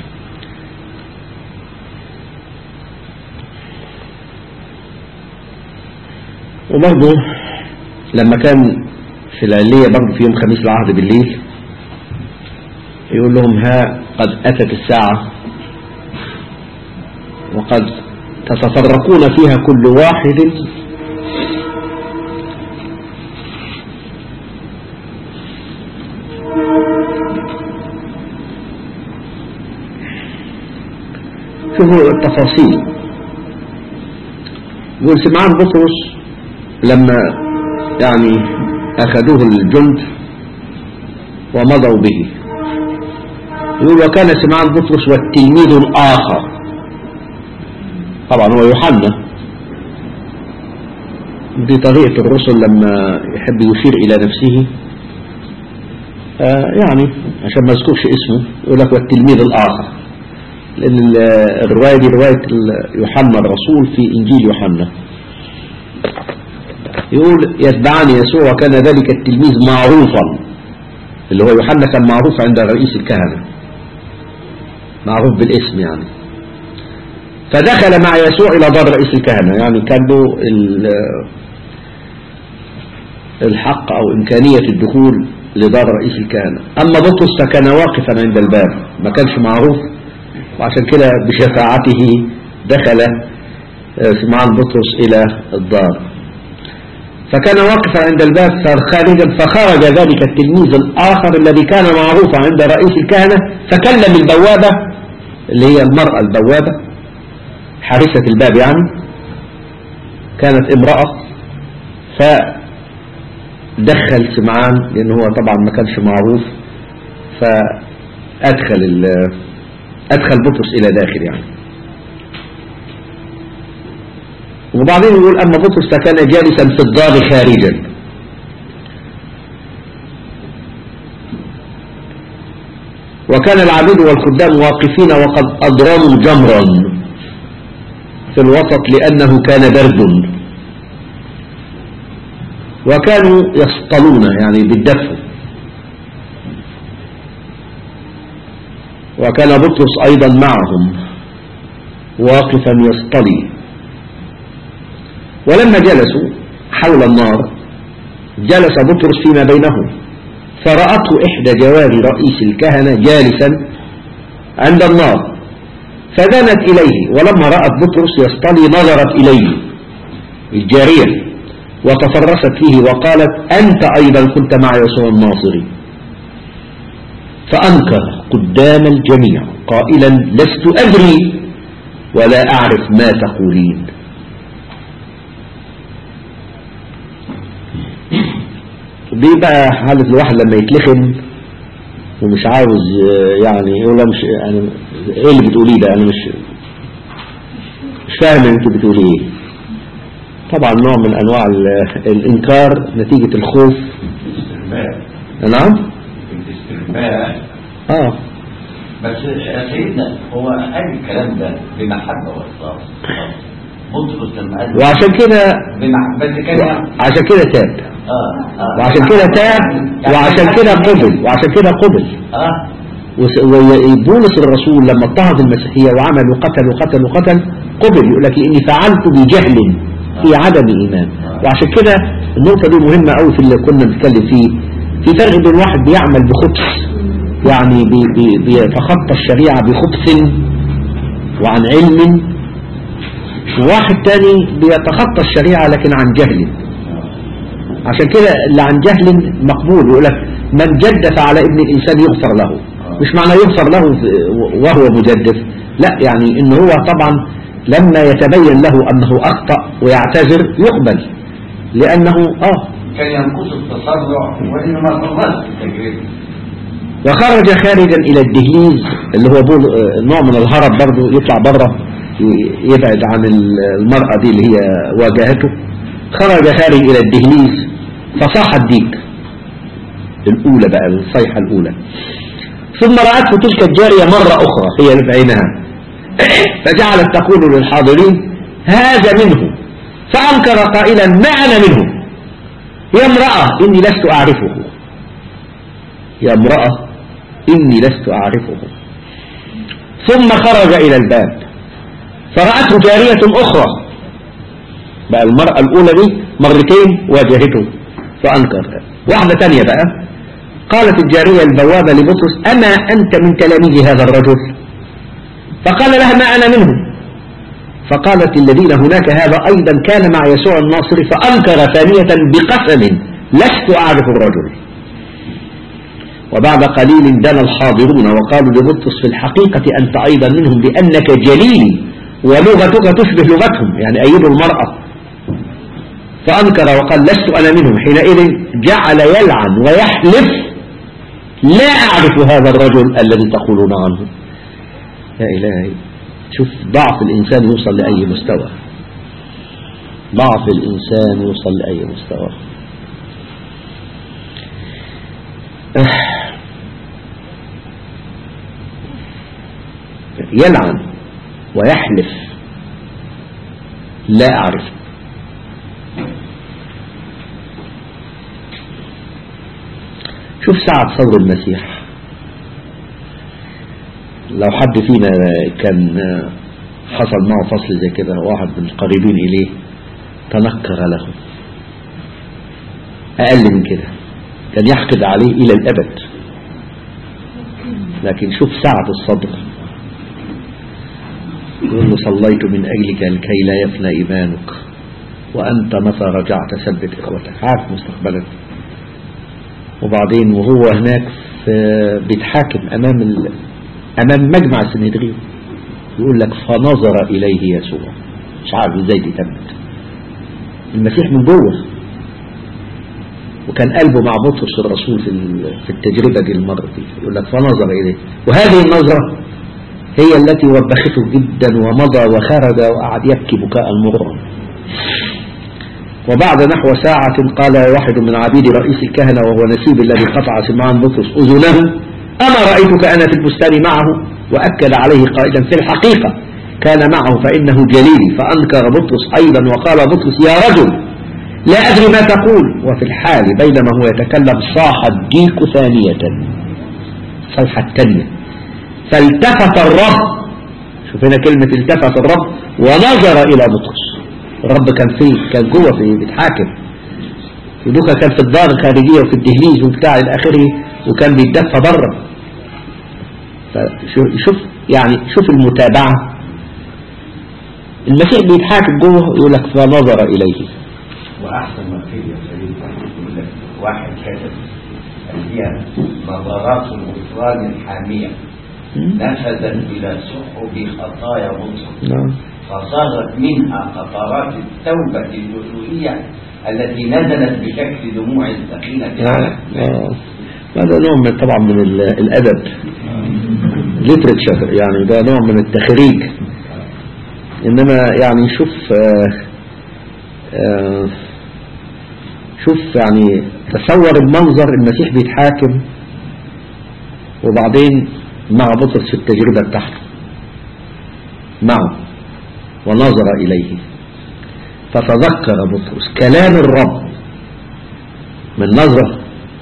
Speaker 1: وبرضه لما كان في العلية برضه في يوم خميس العهد بالليل يقول لهم ها قد أتت الساعة وقد تتفرقون فيها كل واحد شوفوا التفاصيل يقول سمعان بطرس لما يعني أخذوه الجند ومضوا به يقول وكان سمعان بطرس والتلميذ الآخر طبعا هو يوحنا دي طريقة الرسل لما يحب يشير إلى نفسه آه يعني عشان ما اذكرش اسمه يقول لك والتلميذ الآخر لأن ال- الرواية دي رواية ال- يوحنا الرسول في إنجيل يوحنا يقول يتبعني يسوع وكان ذلك التلميذ معروفا اللي هو يوحنا كان معروف عند رئيس الكهنة معروف بالاسم يعني فدخل مع يسوع إلى دار رئيس الكهنة يعني كان له ال- الحق أو إمكانية الدخول لدار رئيس الكهنة أما بطرس فكان واقفا عند الباب ما كانش معروف وعشان كده بشفاعته دخل آه، سمعان بطرس إلى الدار فكان واقفا عند الباب خارجا فخرج ذلك التلميذ الآخر الذي كان معروفا عند رئيس الكهنة فكلم البوابة اللي هي المرأة البوابة حارسة الباب يعني كانت امرأة فدخل سمعان لأن هو طبعا ما كانش معروف فأدخل ال- أدخل بطرس إلى داخل يعني وبعدين يقول أما بطرس فكان جالسا في الدار خارجا وكان العبيد والخدام واقفين وقد أضرموا جمرا في الوسط لأنه كان برد وكانوا يصطلون يعني بالدف وكان بطرس أيضا معهم واقفا يصطلي ولما جلسوا حول النار جلس بطرس فيما بينهم فرأته إحدى جواري رئيس الكهنة جالسا عند النار فدنت إليه ولما رأت بطرس يصطلي نظرت إليه الجارية وتفرست فيه وقالت أنت أيضا كنت مع يسوع الناصري فأنكر قدام الجميع قائلا لست أدري ولا أعرف ما تقولين دي بقى حالة الواحد لما يتلخم ومش عاوز آه، يعني يقول لا مش يعني ايه اللي بتقوليه ده انا مش مش فاهم انت بتقولي ايه طبعا نوع من انواع ال- الانكار نتيجة الخوف
Speaker 3: الاستخفاف
Speaker 1: نعم
Speaker 3: الاستخفاف
Speaker 1: اه
Speaker 3: بس يا سيدنا هو قال الكلام ده بمحبة وإخلاص بطرس لما قال
Speaker 1: وعشان كده
Speaker 3: بمحبة كان
Speaker 1: عشان كده تاب
Speaker 3: اه اه
Speaker 1: وعشان كده تاب وعشان كده قبل وعشان كده قبل
Speaker 3: اه
Speaker 1: وس- وبولس الرسول لما اضطهد المسيحية وعمل وقتل وقتل وقتل قبل يقول لك إني فعلت بجهل في عدم إيمان وعشان كده النقطة دي مهمة قوي في اللي كنا بنتكلم فيه في فرق بين واحد بيعمل بخبث يعني بي بي بيتخطى الشريعة بخبث وعن علم وواحد تاني بيتخطى الشريعة لكن عن جهل عشان كده اللي عن جهل مقبول يقول لك من جدف على ابن الإنسان يغفر له مش معنى يغفر له وهو مجدف لا يعني ان هو طبعا لما يتبين له أنه أخطأ ويعتذر يقبل لأنه آه
Speaker 3: كان ينقص التسرع وإنما ما صلت التجربة
Speaker 1: وخرج خارجا إلى الدهليز اللي هو بول آه، نوع من الهرب برضه يطلع بره ي- يبعد عن ال- المرأة دي اللي هي واجهته خرج خارج إلى الدهليز فصاح الديك الأولى بقى الصيحة الأولى ثم رأته تلك الجارية مرة أخرى هي اللي بعينها فجعلت تقول للحاضرين هذا منه فأنكر قائلا ما أنا منه يا امرأة إني لست أعرفه يا امرأة إني لست أعرفه ثم خرج إلى الباب فرأته جارية أخرى بقى المرأة الأولى دي مرتين واجهته فأنكر واحدة تانية بقى قالت الجارية البوابة لبطرس أما أنت من تلاميذ هذا الرجل فقال لها ما أنا منه فقالت الذين هناك هذا أيضا كان مع يسوع الناصري فأنكر ثانية بقسم لست أعرف الرجل وبعد قليل دنا الحاضرون وقالوا لبطرس في الحقيقة أنت أيضا منهم لأنك جليلي ولغتك تشبه لغتهم يعني أيدوا المرأة فأنكر وقال لست أنا منهم حينئذ جعل يلعن ويحلف لا أعرف هذا الرجل الذي تقولون عنه يا إلهي شوف ضعف الإنسان يوصل لأي مستوى ضعف الإنسان يوصل لأي مستوى يلعن ويحلف لا أعرف شوف سعة صدر المسيح لو حد فينا كان حصل معه فصل زي كده واحد من القريبين إليه تنكر له أقل من كده كان يحقد عليه إلى الأبد لكن شوف سعة الصدر يقول له صليت من أجلك لكي لا يفنى إيمانك وأنت متى رجعت ثبت إخوتك عارف مستقبلك وبعدين وهو هناك في بيتحاكم أمام ال... أمام مجمع السنهدرين يقول لك فنظر إليه يسوع مش عارف ازاي دي تمت المسيح من جوه وكان قلبه مع بطرس الرسول في في التجربة دي المرة دي يقول لك فنظر إليه وهذه النظرة هي التي وبخته جدا ومضى وخرج وقعد يبكي بكاء مرا وبعد نحو ساعة قال واحد من عبيد رئيس الكهنة وهو نسيب الذي قطع سمعان بطرس أذنه أنا رأيتك أنا في البستان معه وأكد عليه قائلا في الحقيقة كان معه فإنه جليلي فأنكر بطرس أيضا وقال بطرس يا رجل لا أدري ما تقول وفي الحال بينما هو يتكلم صاح الديك ثانية صيحة الثانية فالتفت الرب شوف هنا كلمة التفت الرب ونظر إلى بطرس الرب كان فيه كان جوه في بيتحاكم ودوكا كان في الدار الخارجية وفي الدهليز وبتاع إلى آخره وكان بيتدفى بره شوف يعني شوف المتابعة المسيح بيتحاكم جوه يقول لك فنظر إليه
Speaker 3: وأحسن ما فيه يا سيدي يقول لك واحد كتب هي نظرات الغفران الحامية نفذت إلى سحب خطايا بطرس
Speaker 1: نعم
Speaker 3: فصارت منها قطرات التوبة الألوهية التي نزلت بشكل دموع السخينة
Speaker 1: نعم آه. هذا نوع من طبعا من ال- الأدب literature يعني ده نوع من التخريج إنما يعني شوف آه آه شوف يعني تصور المنظر المسيح بيتحاكم وبعدين مع بطرس في التجربة بتاعته معه ونظر إليه فتذكر بطرس كلام الرب من نظرة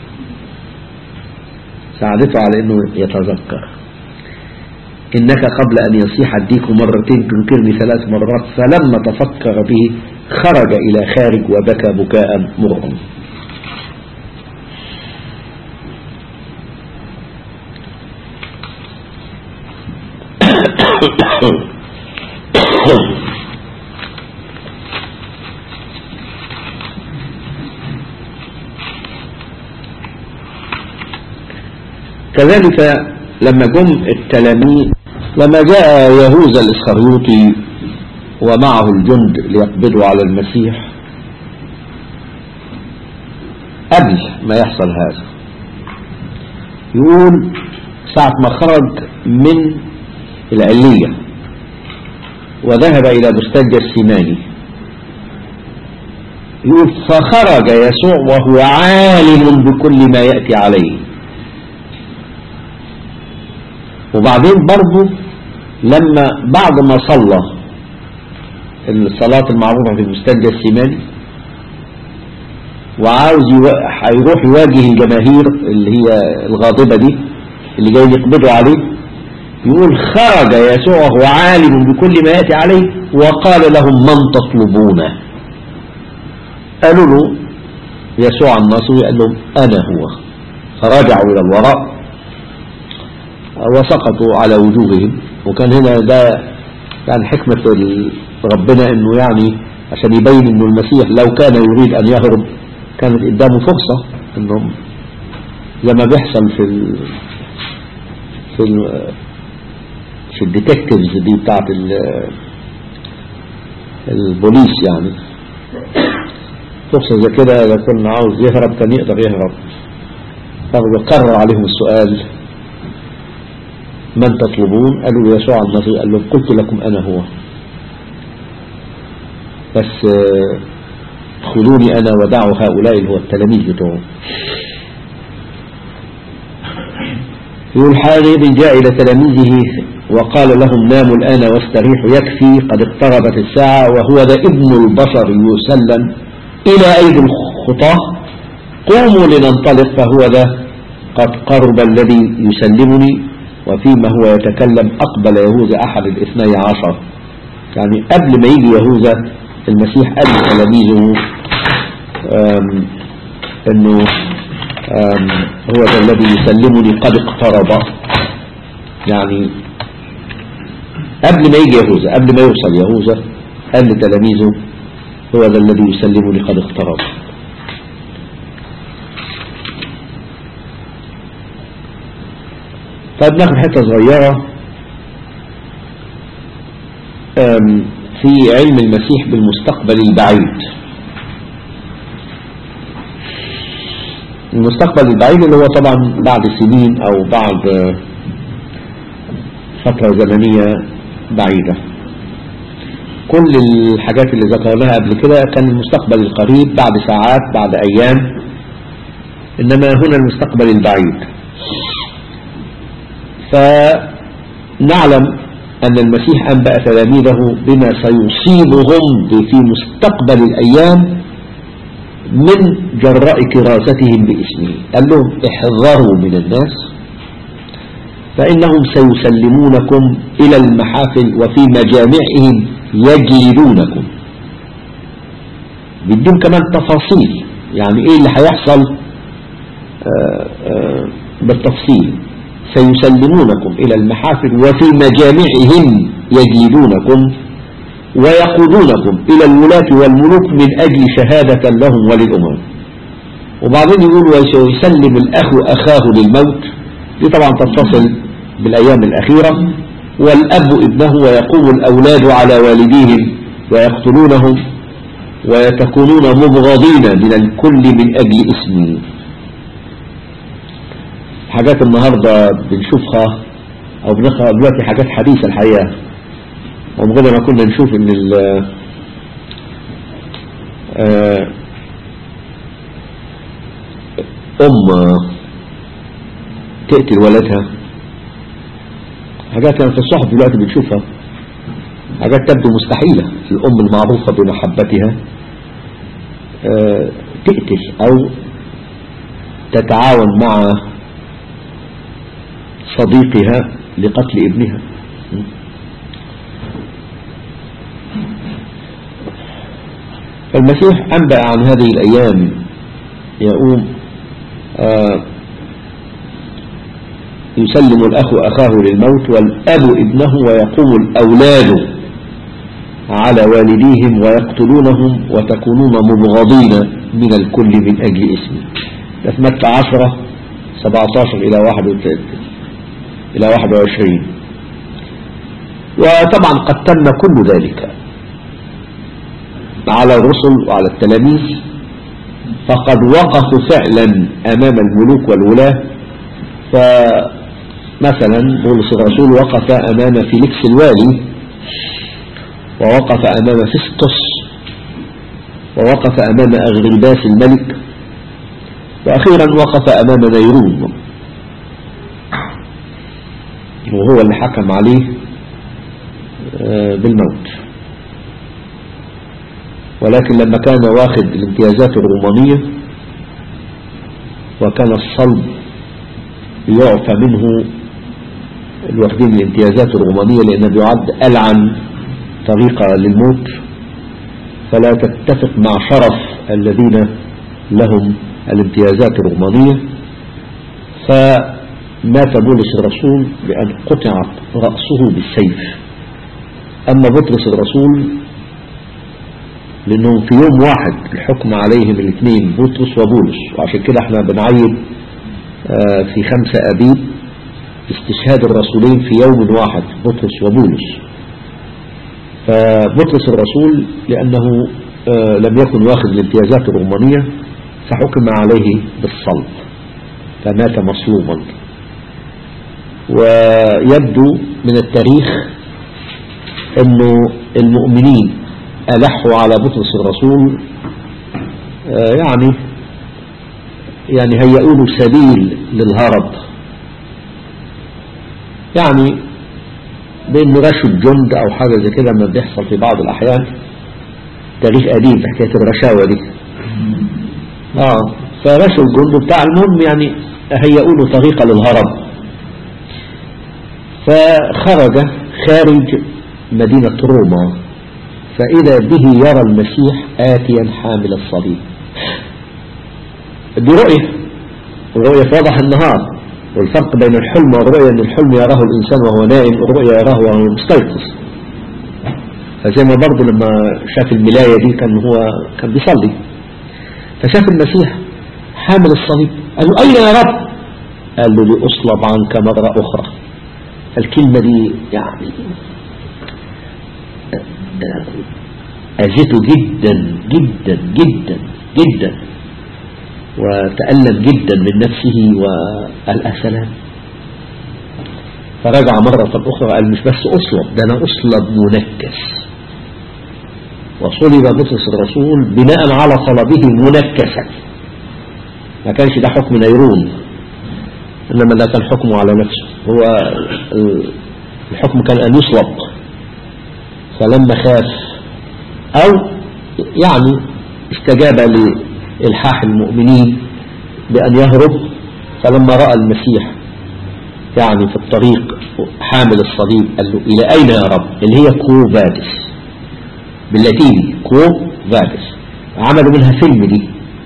Speaker 1: ساعدته على أنه يتذكر إنك قبل أن يصيح الديك مرتين تنكرني ثلاث مرات فلما تفكر به خرج إلى خارج وبكى بكاء مرغم كذلك لما جم التلاميذ لما جاء يهوذا الإسخريوطي ومعه الجند ليقبضوا على المسيح قبل ما يحصل هذا يقول ساعة ما خرج من العلية وذهب إلى بستان جسيماني يقول فخرج يسوع وهو عالم بكل ما يأتي عليه وبعدين برضه لما بعد ما صلى الصلاة المعروفة في بستان جسيماني وعاوز يو... هيروح يواجه الجماهير اللي هي الغاضبة دي اللي جاي يقبضوا عليه يقول خرج يسوع وهو عالم بكل ما يأتي عليه وقال لهم من تطلبون قالوا له يسوع الناصري قال لهم أنا هو فرجعوا إلى الوراء وسقطوا على وجوههم وكان هنا ده يعني حكمة ربنا انه يعني عشان يبين انه المسيح لو كان يريد ان يهرب كانت قدامه فرصة انهم زي ما بيحصل في ال في ال في الديتكتيفز دي بتاعت ال- البوليس يعني فرصة زي كده لو كنا عاوز يهرب كان يقدر يهرب فهو كرر عليهم السؤال من تطلبون قالوا له يسوع النصري قال لهم قلت لكم أنا هو بس آه، خذوني أنا ودعوا هؤلاء اللي هو التلاميذ بتوعه يقول حاجب جاء إلى تلاميذه وقال لهم ناموا الآن واستريحوا يكفي قد اقتربت الساعة وهو ذا ابن البشر يسلم إلى أيدي الخطاة قوموا لننطلق فهو ذا قد قرب الذي يسلمني وفيما هو يتكلم أقبل يهوذا أحد الاثني عشر يعني قبل ما يجي يهوذا المسيح قال لتلاميذه آم، انه آم، هو ذا الذي يسلمني قد اقترب يعني قبل ما يجي يهوذا قبل ما يوصل يهوذا قال لتلاميذه هو ذا الذي يسلمني قد اقترب طيب ناخد حتة صغيرة آم، في علم المسيح بالمستقبل البعيد المستقبل البعيد اللي هو طبعا بعد سنين او بعد آه، فترة زمنية بعيدة كل الحاجات اللي ذكرناها قبل كده كان المستقبل القريب بعد ساعات بعد ايام انما هنا المستقبل البعيد فنعلم أن المسيح أنبأ تلاميذه بما سيصيبهم في مستقبل الأيام من جراء كراستهم باسمه قال لهم احذروا من الناس فإنهم سيسلمونكم إلى المحافل وفي مجامعهم يجلدونكم بدون كمان تفاصيل يعني ايه اللي هيحصل آه، آه، بالتفصيل سيسلمونكم إلى المحافل وفي مجامعهم يجلدونكم ويقودونكم إلى الولاة والملوك من أجل شهادة لهم وللأمم وبعدين يقول ويسلم الأخ أخاه للموت دي طبعا تتصل بالأيام الأخيرة والأب ابنه ويقوم الأولاد على والديهم ويقتلونهم ويتكونون مبغضين من الكل من أجل اسمي حاجات النهاردة بنشوفها او بنقرأ دلوقتي حاجات حديثة الحقيقة ومن غير ما كنا نشوف ان ال آه، ام تقتل ولدها حاجات كانت في الصحف دلوقتي بنشوفها حاجات تبدو مستحيلة الام المعروفة بمحبتها آه، تقتل او تتعاون مع صديقها لقتل ابنها فالمسيح أنبأ عن هذه الأيام يقوم آه يسلم الأخ أخاه للموت والأب ابنه ويقوم الأولاد على والديهم ويقتلونهم وتكونون مبغضين من الكل من أجل اسمه ده في متى 10 17 إلى 31 إلى 21 وطبعا قد تم كل ذلك على الرسل وعلى التلاميذ فقد وقفوا فعلا أمام الملوك والولاة فمثلا بولس الرسول وقف أمام فيليكس الوالي ووقف أمام فيستوس ووقف أمام أغرباس الملك وأخيرا وقف أمام نيرون وهو اللي حكم عليه آه، بالموت ولكن لما كان واخد الامتيازات الرومانية وكان الصلب يعفى منه الواخدين الامتيازات الرومانية لأنه بيعد ألعن طريقة للموت فلا تتفق مع شرف الذين لهم الامتيازات الرومانية فمات بولس الرسول بأن قطعت رأسه بالسيف أما بطرس الرسول لأنهم في يوم واحد الحكم عليهم الاثنين بطرس وبولس وعشان كده احنا بنعيد آه، في خمسة أبيب استشهاد الرسولين في يوم واحد بطرس وبولس فبطرس الرسول لأنه آه، لم يكن واخذ الامتيازات الرومانية فحكم عليه بالصلب فمات مصلوبا ويبدو من التاريخ انه المؤمنين ألحوا على بطرس الرسول آه، يعني يعني هيئوا له سبيل للهرب يعني بأنه رشوا الجند أو حاجة زي كده ما بيحصل في بعض الأحيان تاريخ قديم في حكاية الرشاوى دي اه فرشوا الجند بتاع المهم يعني هيئوا له طريقة للهرب فخرج خارج مدينة روما فإذا به يرى المسيح آتيا حامل الصليب دي رؤية الرؤية في وضح النهار والفرق بين الحلم والرؤية أن الحلم يراه الإنسان وهو نائم والرؤية يراه وهو مستيقظ فزي ما برضه لما شاف الملاية دي كان هو كان بيصلي فشاف المسيح حامل الصليب قال له أين يا رب قال له لأصلب عنك مرة أخرى الكلمة دي يعني أذته جدا جدا جدا جدا وتألم جدا من نفسه والأسلام فرجع مرة أخرى قال مش بس أصلب ده أنا أصلب منكس وصلب بطرس الرسول بناء على صلبه منكسا ما كانش ده حكم نيرون إنما ده كان حكمه على نفسه هو الحكم كان أن يصلب فلما خاف أو يعني استجاب لإلحاح المؤمنين بأن يهرب فلما رأى المسيح يعني في الطريق حامل الصليب قال له إلى أين يا رب اللي هي كو فادس باللاتيني كو فادس عملوا منها فيلم دي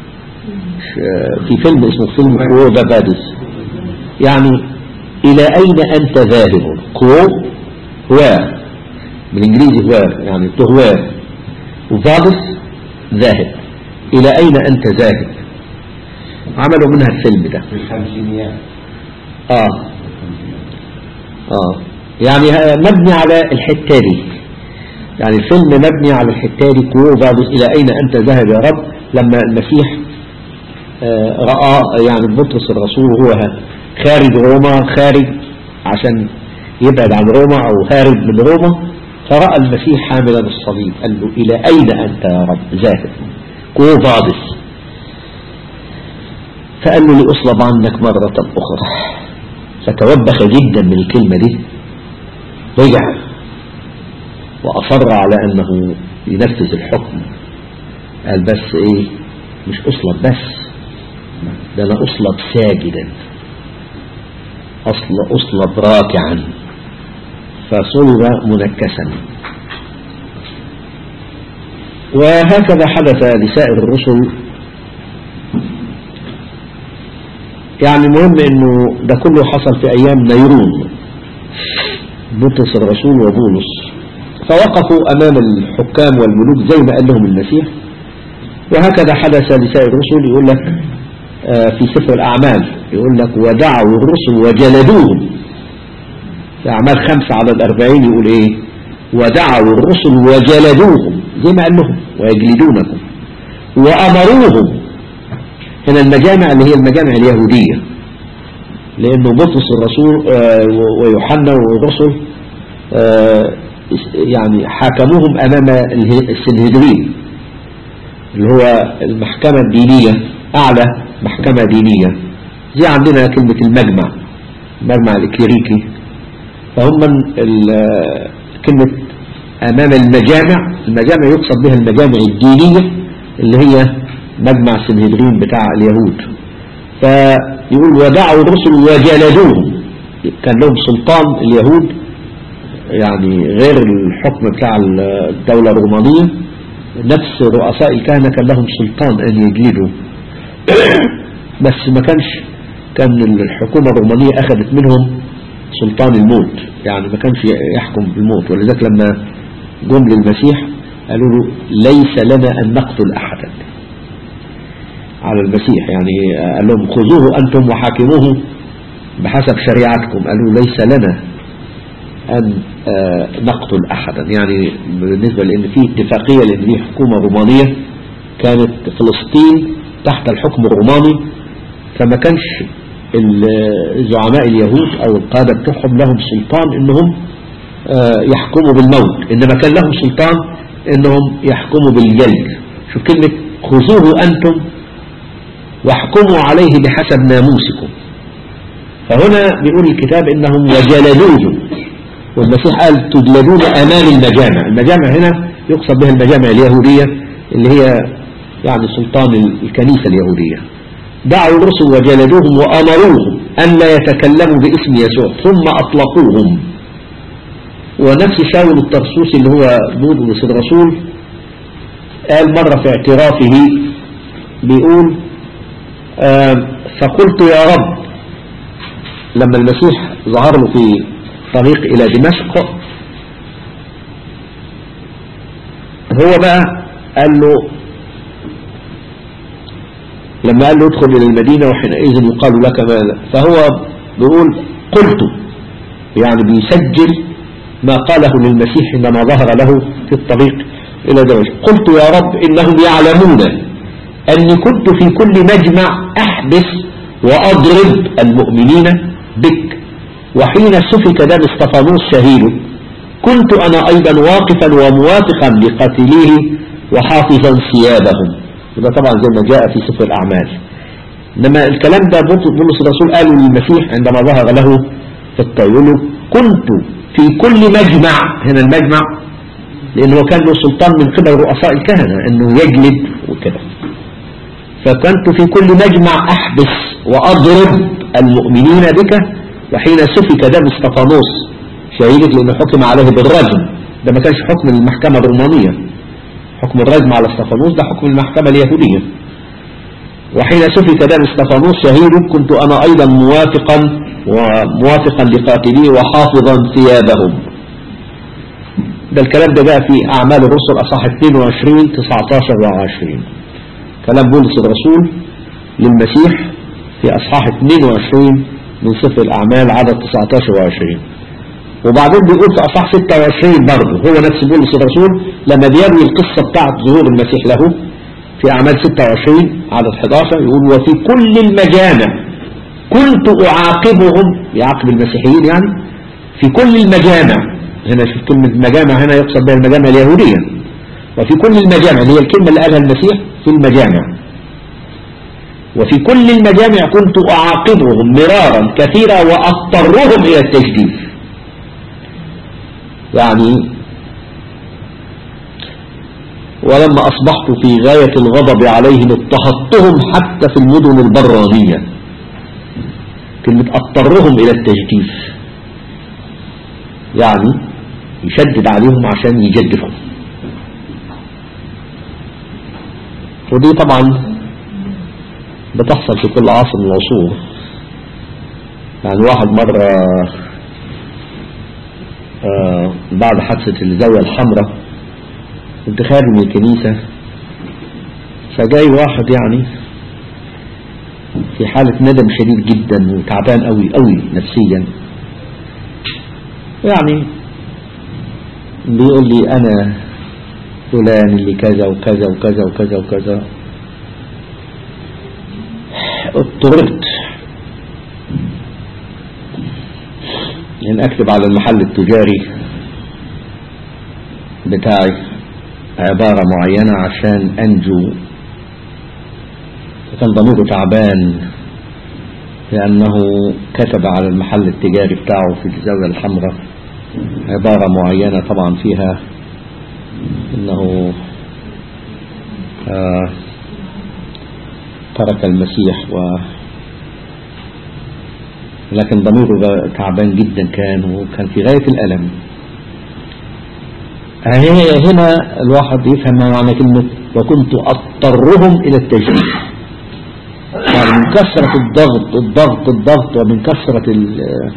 Speaker 1: في فيلم اسمه فيلم كو فادس يعني إلى أين أنت ذاهب كو هو بالإنجليزي هو يعني تهوى وفادس ذاهب إلى أين أنت ذاهب عملوا منها الفيلم ده
Speaker 3: في الخمسينيات
Speaker 1: آه آه يعني مبني على الحتة دي يعني الفيلم مبني على الحتة دي كو فادس إلى أين أنت ذاهب يا رب لما المسيح آه رأى يعني بطرس الرسول هو خارج روما خارج عشان يبعد عن روما أو هارب من روما فرأى المسيح حاملا الصليب قال له إلى أين أنت يا رب ذاهب كو فادس فقال له لأصلب عنك مرة أخرى فتوبخ جدا من الكلمة دي رجع وأصر على أنه ينفذ الحكم قال بس إيه مش أصلب بس ده أنا أصلب ساجدا أصل أصلب راكعا فصلب منكسا وهكذا حدث لسائر الرسل يعني مهم انه ده كله حصل في ايام نيرون بطرس الرسول وبولس فوقفوا امام الحكام والملوك زي ما قال لهم المسيح وهكذا حدث لسائر الرسل يقول لك في سفر الاعمال يقول لك ودعوا الرسل وجلدوهم في اعمال خمسة على الاربعين يقول ايه ودعوا الرسل وجلدوهم زي ما قال لهم ويجلدونكم وامروهم هنا المجامع اللي هي المجامع اليهودية لأنه بطرس الرسول ويوحنا والرسل يعني حاكموهم أمام السنهدرين اللي هو المحكمة الدينية أعلى محكمة دينية زي عندنا كلمة المجمع المجمع الإكليريكي فهم كلمة أمام المجامع المجامع يقصد بها المجامع الدينية اللي هي مجمع سنهدرين بتاع اليهود فيقول ودعوا الرسل وجلدوهم كان لهم سلطان اليهود يعني غير الحكم بتاع الدولة الرومانية نفس رؤساء الكهنة كان لهم سلطان أن يجلدوا بس ما كانش كان الحكومة الرومانية أخذت منهم سلطان الموت يعني ما كانش يحكم بالموت ولذلك لما جم للمسيح قالوا له ليس لنا أن نقتل أحدا على المسيح يعني قال لهم خذوه أنتم وحاكموه بحسب شريعتكم قالوا ليس لنا أن آه، نقتل أحدا يعني بالنسبة لأن في اتفاقية لأن دي حكومة رومانية كانت فلسطين تحت الحكم الروماني فما كانش ال- زعماء اليهود أو القادة بتوعهم لهم سلطان إنهم آه، يحكموا بالموت إنما كان لهم سلطان إنهم يحكموا بالجلد شوف كلمة خذوه أنتم واحكموا عليه بحسب ناموسكم فهنا بيقول الكتاب إنهم وجلدوه والمسيح قال تجلدون أمام المجامع المجامع هنا يقصد بها المجامع اليهودية اللي هي يعني سلطان الكنيسة اليهودية دعوا الرسل وجلدوهم وأمروهم أن لا يتكلموا باسم يسوع ثم أطلقوهم ونفس شاول الترسوسي اللي هو بولس الرسول قال مرة في اعترافه بيقول آه فقلت يا رب لما المسيح ظهر له في طريق إلى دمشق هو بقى قال له لما قال له ادخل إلى المدينة وحينئذ يقال لك ماذا فهو بيقول قلت يعني بيسجل ما قاله للمسيح عندما ظهر له في الطريق إلى دمشق قلت يا رب إنهم يعلمون أني كنت في كل مجمع أحبس وأضرب المؤمنين بك وحين سفك دم استفانوس شهيده كنت أنا أيضا واقفا وموافقا لقتليه وحافظا ثيابهم وده طبعا زي ما جاء في سفر الأعمال إنما الكلام ده بولس الرسول قاله للمسيح عندما ظهر له في الطيول كنت في كل مجمع هنا المجمع لأنه كان له سلطان من قبل رؤساء الكهنة أنه يجلد وكده فكنت في كل مجمع أحبس وأضرب المؤمنين بك وحين سفك دم استفانوس شهيدك لأنه حكم عليه بالرجم ده ما كانش حكم المحكمة الرومانية حكم الرجم على استفانوس ده حكم المحكمة اليهودية وحين سفك دم استفانوس شهيدك كنت أنا أيضا موافقا وموافقا لقاتليه وحافظا ثيابهم ده الكلام ده جاء في أعمال الرسل أصح 22 19 و20 كلام بولس الرسول للمسيح في أصحاح 22 من سفر الأعمال عدد 19 و20 وبعدين بيقول في أصحاح 26 برضه هو نفس بولس الرسول لما بيروي القصة بتاعت ظهور المسيح له في أعمال 26 عدد 11 يقول وفي كل المجامع كنت أعاقبهم يعاقب المسيحيين يعني في كل المجامع هنا شوف كلمة مجامع هنا يقصد بها المجامع اليهودية وفي كل المجامع اللي هي الكلمة اللي قالها المسيح في المجامع وفي كل المجامع كنت أعاقبهم مرارا كثيرا وأضطرهم إلى التجديد يعني ولما أصبحت في غاية الغضب عليهم اضطهدتهم حتى في المدن البرانية كلمة اضطرهم إلى التجديد يعني يشدد عليهم عشان يجدفوا ودي طبعا بتحصل في كل عصر من العصور يعني واحد مرة آه بعد حادثة الزاوية الحمراء كنت خارج من الكنيسة فجاي واحد يعني في حالة ندم شديد جدا وتعبان قوي قوي نفسيا يعني بيقول لي أنا فلان اللي كذا وكذا وكذا وكذا وكذا اضطررت ان اكتب على المحل التجاري بتاعي عبارة معينة عشان انجو كان ضميره تعبان لانه كتب على المحل التجاري بتاعه في الزاوية الحمراء عبارة معينة طبعا فيها انه آه ترك المسيح و لكن ضميره تعبان جدا كان وكان في غاية الألم هنا الواحد يفهم ما معنى كلمة وكنت أضطرهم إلى التجديد يعني من كثرة الضغط الضغط الضغط ومن كثرة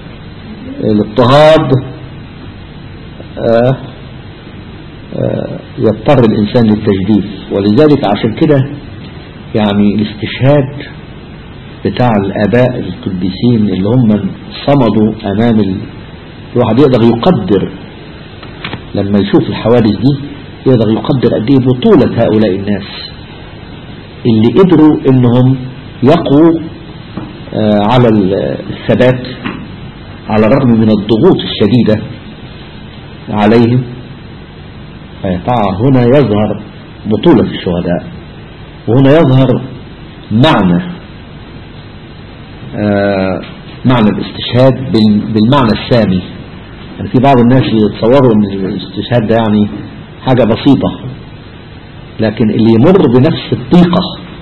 Speaker 1: الاضطهاد آه آه يضطر الإنسان للتجديد ولذلك عشان كده يعني الاستشهاد بتاع الآباء القديسين اللي هم صمدوا أمام ال... الواحد يقدر يقدر لما يشوف الحوادث دي يقدر يقدر قد ايه بطولة هؤلاء الناس اللي قدروا انهم يقوا آه، على الثبات على الرغم من الضغوط الشديدة عليهم فطبعا هنا يظهر بطولة الشهداء وهنا يظهر معنى آه، معنى الاستشهاد بال- بالمعنى السامي يعني في بعض الناس يتصوروا ان الاستشهاد ده يعني حاجة بسيطة لكن اللي يمر بنفس الضيقة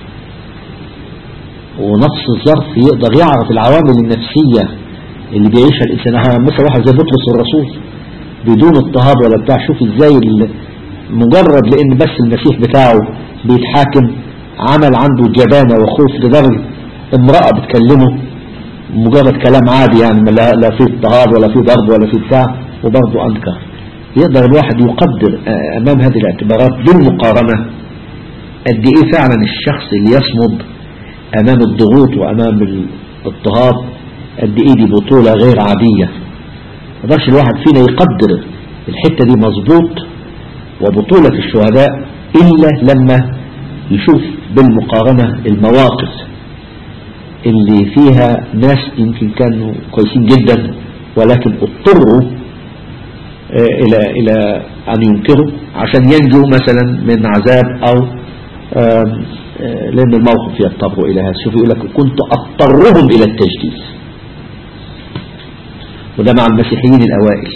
Speaker 1: ونفس الظرف يقدر يعرف العوامل النفسية اللي بيعيشها الإنسان ها، مثلا واحد زي بطرس الرسول بدون اضطهاد ولا بتاع شوف ازاي ال- مجرد لان بس المسيح بتاعه بيتحاكم عمل عنده جبانة وخوف لدرجة امرأة بتكلمه مجرد كلام عادي يعني ما لا, لا فيه اضطهاد ولا فيه ضرب ولا فيه بتاع وبرضه أنكر يقدر الواحد يقدر آه، أمام هذه الاعتبارات بالمقارنة قد إيه فعلا الشخص اللي يصمد أمام الضغوط وأمام الاضطهاد قد إيه دي بطولة غير عادية ما يقدرش الواحد فينا يقدر الحتة دي مظبوط وبطولة الشهداء إلا لما يشوف بالمقارنة المواقف اللي فيها ناس يمكن كانوا كويسين جدا ولكن اضطروا آه، إلى إلى أن ينكروا عشان ينجوا مثلا من عذاب أو آم، آه، لأن الموقف يضطروا إلى هذا شوف يقول لك كنت أضطرهم إلى التجديد وده مع المسيحيين الأوائل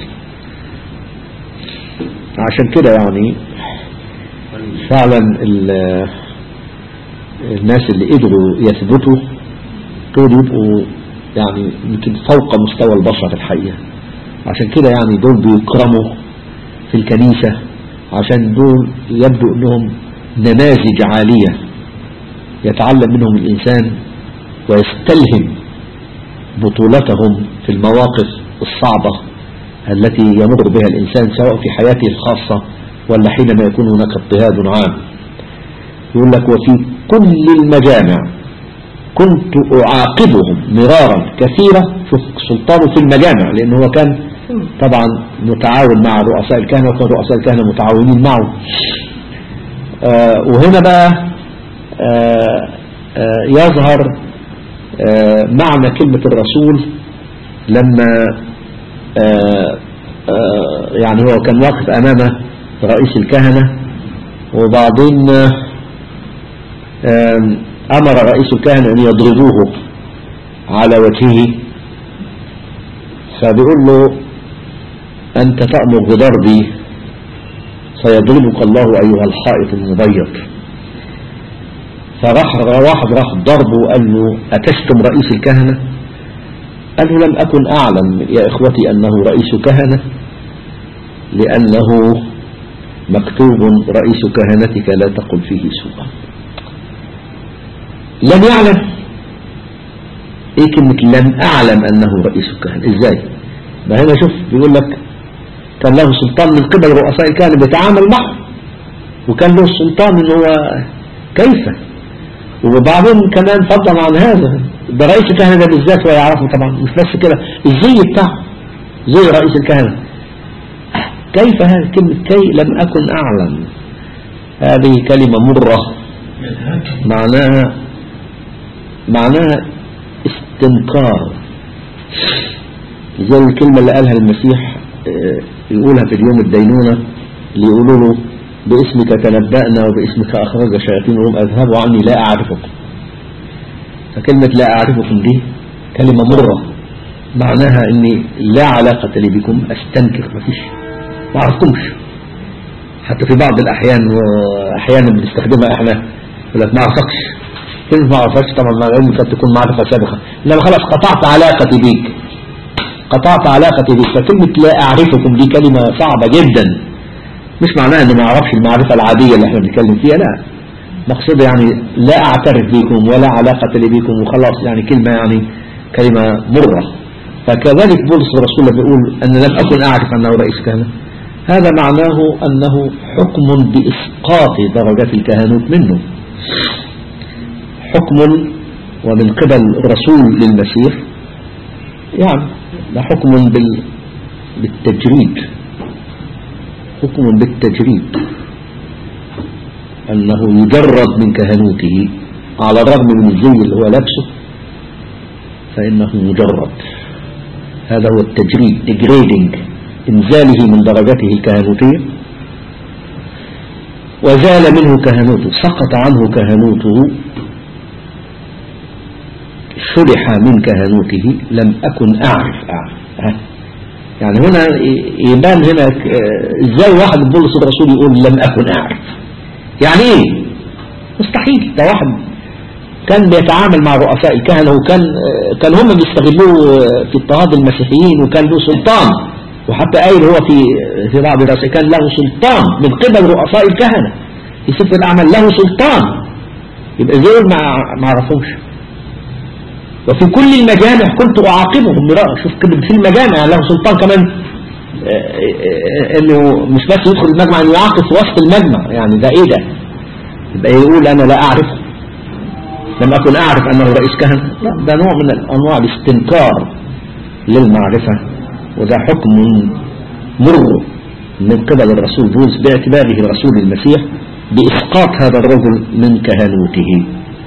Speaker 1: عشان كده يعني فعلا ال- الناس اللي قدروا يثبتوا دول يبقوا يعني يمكن فوق مستوى البشر الحقيقة عشان كده يعني دول بيكرموا في الكنيسة عشان دول يبدو انهم نماذج عالية يتعلم منهم الإنسان ويستلهم بطولتهم في المواقف الصعبة التي يمر بها الإنسان سواء في حياته الخاصة ولا حينما يكون هناك اضطهاد عام يقول لك وفي كل المجامع كنت أعاقبهم مرارا كثيرا شوف سلطانه في المجامع لأنه هو كان طبعا متعاون مع رؤساء الكهنة وكان رؤساء الكهنة متعاونين معه آه وهنا بقى آه آه يظهر آه معنى كلمة الرسول لما آه آه يعني هو كان واقف أمام رئيس الكهنة وبعدين آه أمر رئيس الكهنة أن يضربوه على وجهه فبيقول له أنت تأمر بضربي سيضربك الله أيها الحائط المبيض فراح واحد راح ضربه وقال له أتشتم رئيس الكهنة قال له لم أكن أعلم يا إخوتي أنه رئيس كهنة لأنه مكتوب رئيس كهنتك لا تقل فيه سوءا لم يعلم ايه كلمة لم اعلم انه رئيس الكهنة ازاي ما هنا شوف بيقول لك كان له سلطان من قبل رؤساء الكهنة بيتعامل معه وكان له السلطان ان هو كيف وبعدين كمان فضل عن هذا ده رئيس الكهنة ده بالذات هو يعرفه طبعا مش بس كده الزي بتاعه زي رئيس الكهنة كيف هذه كلمة كي لم أكن أعلم هذه كلمة مرة معناها معناها استنكار زي الكلمة اللي قالها المسيح آه، يقولها في اليوم الدينونة اللي يقولوا له باسمك تنبأنا وباسمك أخرج شياطين الروم أذهبوا عني لا أعرفكم فكلمة لا أعرفكم دي كلمة مرة معناها أني لا علاقة لي بكم أستنكر مفيش ما أعرفكمش حتى في بعض الأحيان وأحيانا بنستخدمها إحنا يقول لك ما أعرفكش كلمة ما أعرفكش طبعا مع العلم قد تكون معرفة سابقة إنما خلاص قطعت علاقتي بيك قطعت علاقتي بيك فكلمة لا أعرفكم دي كلمة صعبة جدا مش معناها إن ما أعرفش المعرفة العادية اللي إحنا بنتكلم فيها لا مقصود يعني لا أعترف بكم ولا علاقة لي بكم وخلاص يعني كلمة يعني كلمة مرة فكذلك بولس الرسول لما بيقول أن لم أكن أعرف أنه رئيس كهنة هذا معناه أنه حكم بإسقاط درجات الكهنوت منه حكم ومن قبل الرسول للمسيح يعني ده حكم بال بالتجريد حكم بالتجريد أنه يجرد من كهنوته على الرغم من الزي اللي هو لابسه فإنه مجرد هذا هو التجريد degrading إنزاله من درجته الكهنوتية وزال منه كهنوته سقط عنه كهنوته شلح من كهنوته لم أكن أعرف أعرف ها. يعني هنا يبان هنا ازاي واحد بولس الرسول يقول لم أكن أعرف يعني ايه مستحيل ده واحد كان بيتعامل مع رؤساء الكهنة وكان كان هم بيستغلوه في اضطهاد المسيحيين وكان له سلطان وحتى قايل هو في في بعض الرؤساء كان له سلطان من قبل رؤساء الكهنة في سفر الأعمال له سلطان يبقى زي ما ما عرفوش وفي كل المجامع كنت أعاقبهم مرارا شوف كده في المجامع له سلطان كمان انه مش بس يدخل المجمع انه يعاقب في وسط المجمع يعني ده ايه ده يبقى يقول انا لا اعرفه لم أكن أعرف أنه رئيس كهنة لا ده نوع من أنواع الاستنكار للمعرفة وده حكم مر من قبل الرسول بولس باعتباره رسول المسيح بإسقاط هذا الرجل من كهنوته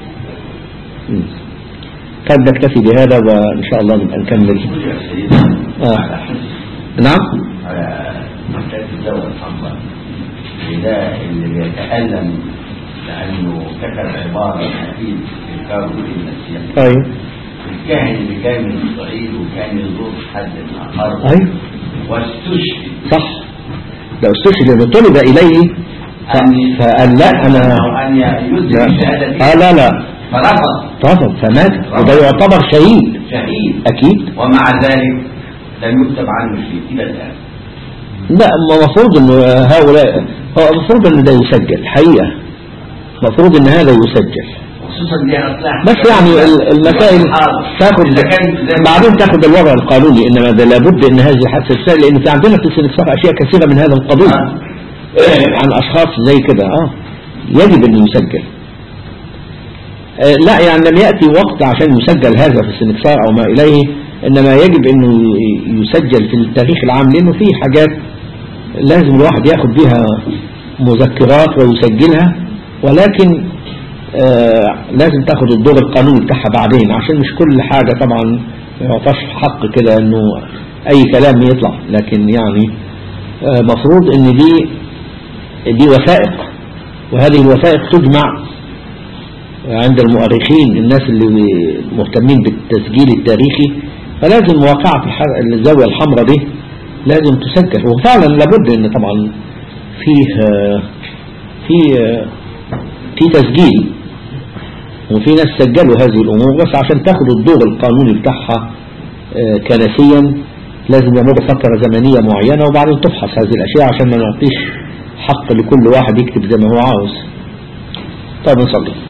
Speaker 1: قد نكتفي بهذا وإن شاء الله نبقى نكمل آه. نعم
Speaker 3: على مسألة الدولة الحمراء ده اللي بيتألم لأنه كتب عبارة حديث في كتاب المسيح
Speaker 1: أيوه
Speaker 3: الكاهن اللي جاي من إسرائيل وكان يزور حد من الأرض
Speaker 1: أيوه
Speaker 3: واستشهد
Speaker 1: صح لو استشهد لأنه طلب إليه
Speaker 3: أن
Speaker 1: فقال لا أنا
Speaker 3: أو أن يدرك
Speaker 1: لا.
Speaker 3: الشهادة
Speaker 1: آه لا لا
Speaker 3: فرفض
Speaker 1: رفض فمات وده يعتبر شهيد
Speaker 3: شهيد
Speaker 1: أكيد
Speaker 3: ومع ذلك لم يكتب عنه شيء إلى الآن
Speaker 1: لا المفروض انه هؤلاء هو المفروض ان ده يسجل حقيقة المفروض ان هذا يسجل
Speaker 3: خصوصا دي أصلاح
Speaker 1: بس يعني ال- المسائل تاخد
Speaker 3: إذا كان زي ما-
Speaker 1: بعدين تاخد الوضع القانوني انما ده لابد ان هذه الحادثه تسجل لان في عندنا في السنكسار اشياء كثيره من هذا القبيل
Speaker 3: آه.
Speaker 1: عن اشخاص زي كده اه يجب انه يسجل آه، لا يعني لم يأتي وقت عشان يسجل هذا في السنكسار أو ما إليه إنما يجب أنه ي- يسجل في التاريخ العام لأنه في حاجات لازم الواحد ياخد بها مذكرات ويسجلها ولكن آه لازم تاخد الدور القانوني بتاعها بعدين عشان مش كل حاجة طبعا ما يعطاش حق كده انه اي كلام يطلع لكن يعني آه مفروض ان دي دي وثائق وهذه الوثائق تجمع عند المؤرخين الناس اللي مهتمين بالتسجيل التاريخي فلازم واقعة الح- الزاوية الحمراء دي لازم تسجل وفعلا لابد ان طبعا فيه آه، في آه، في تسجيل وفي ناس سجلوا هذه الامور بس عشان تاخد الدور القانوني بتاعها آه، كنسيا لازم يمر فترة زمنية معينة وبعدين تفحص هذه الاشياء عشان ما نعطيش حق لكل واحد يكتب زي ما هو عاوز طيب نصلي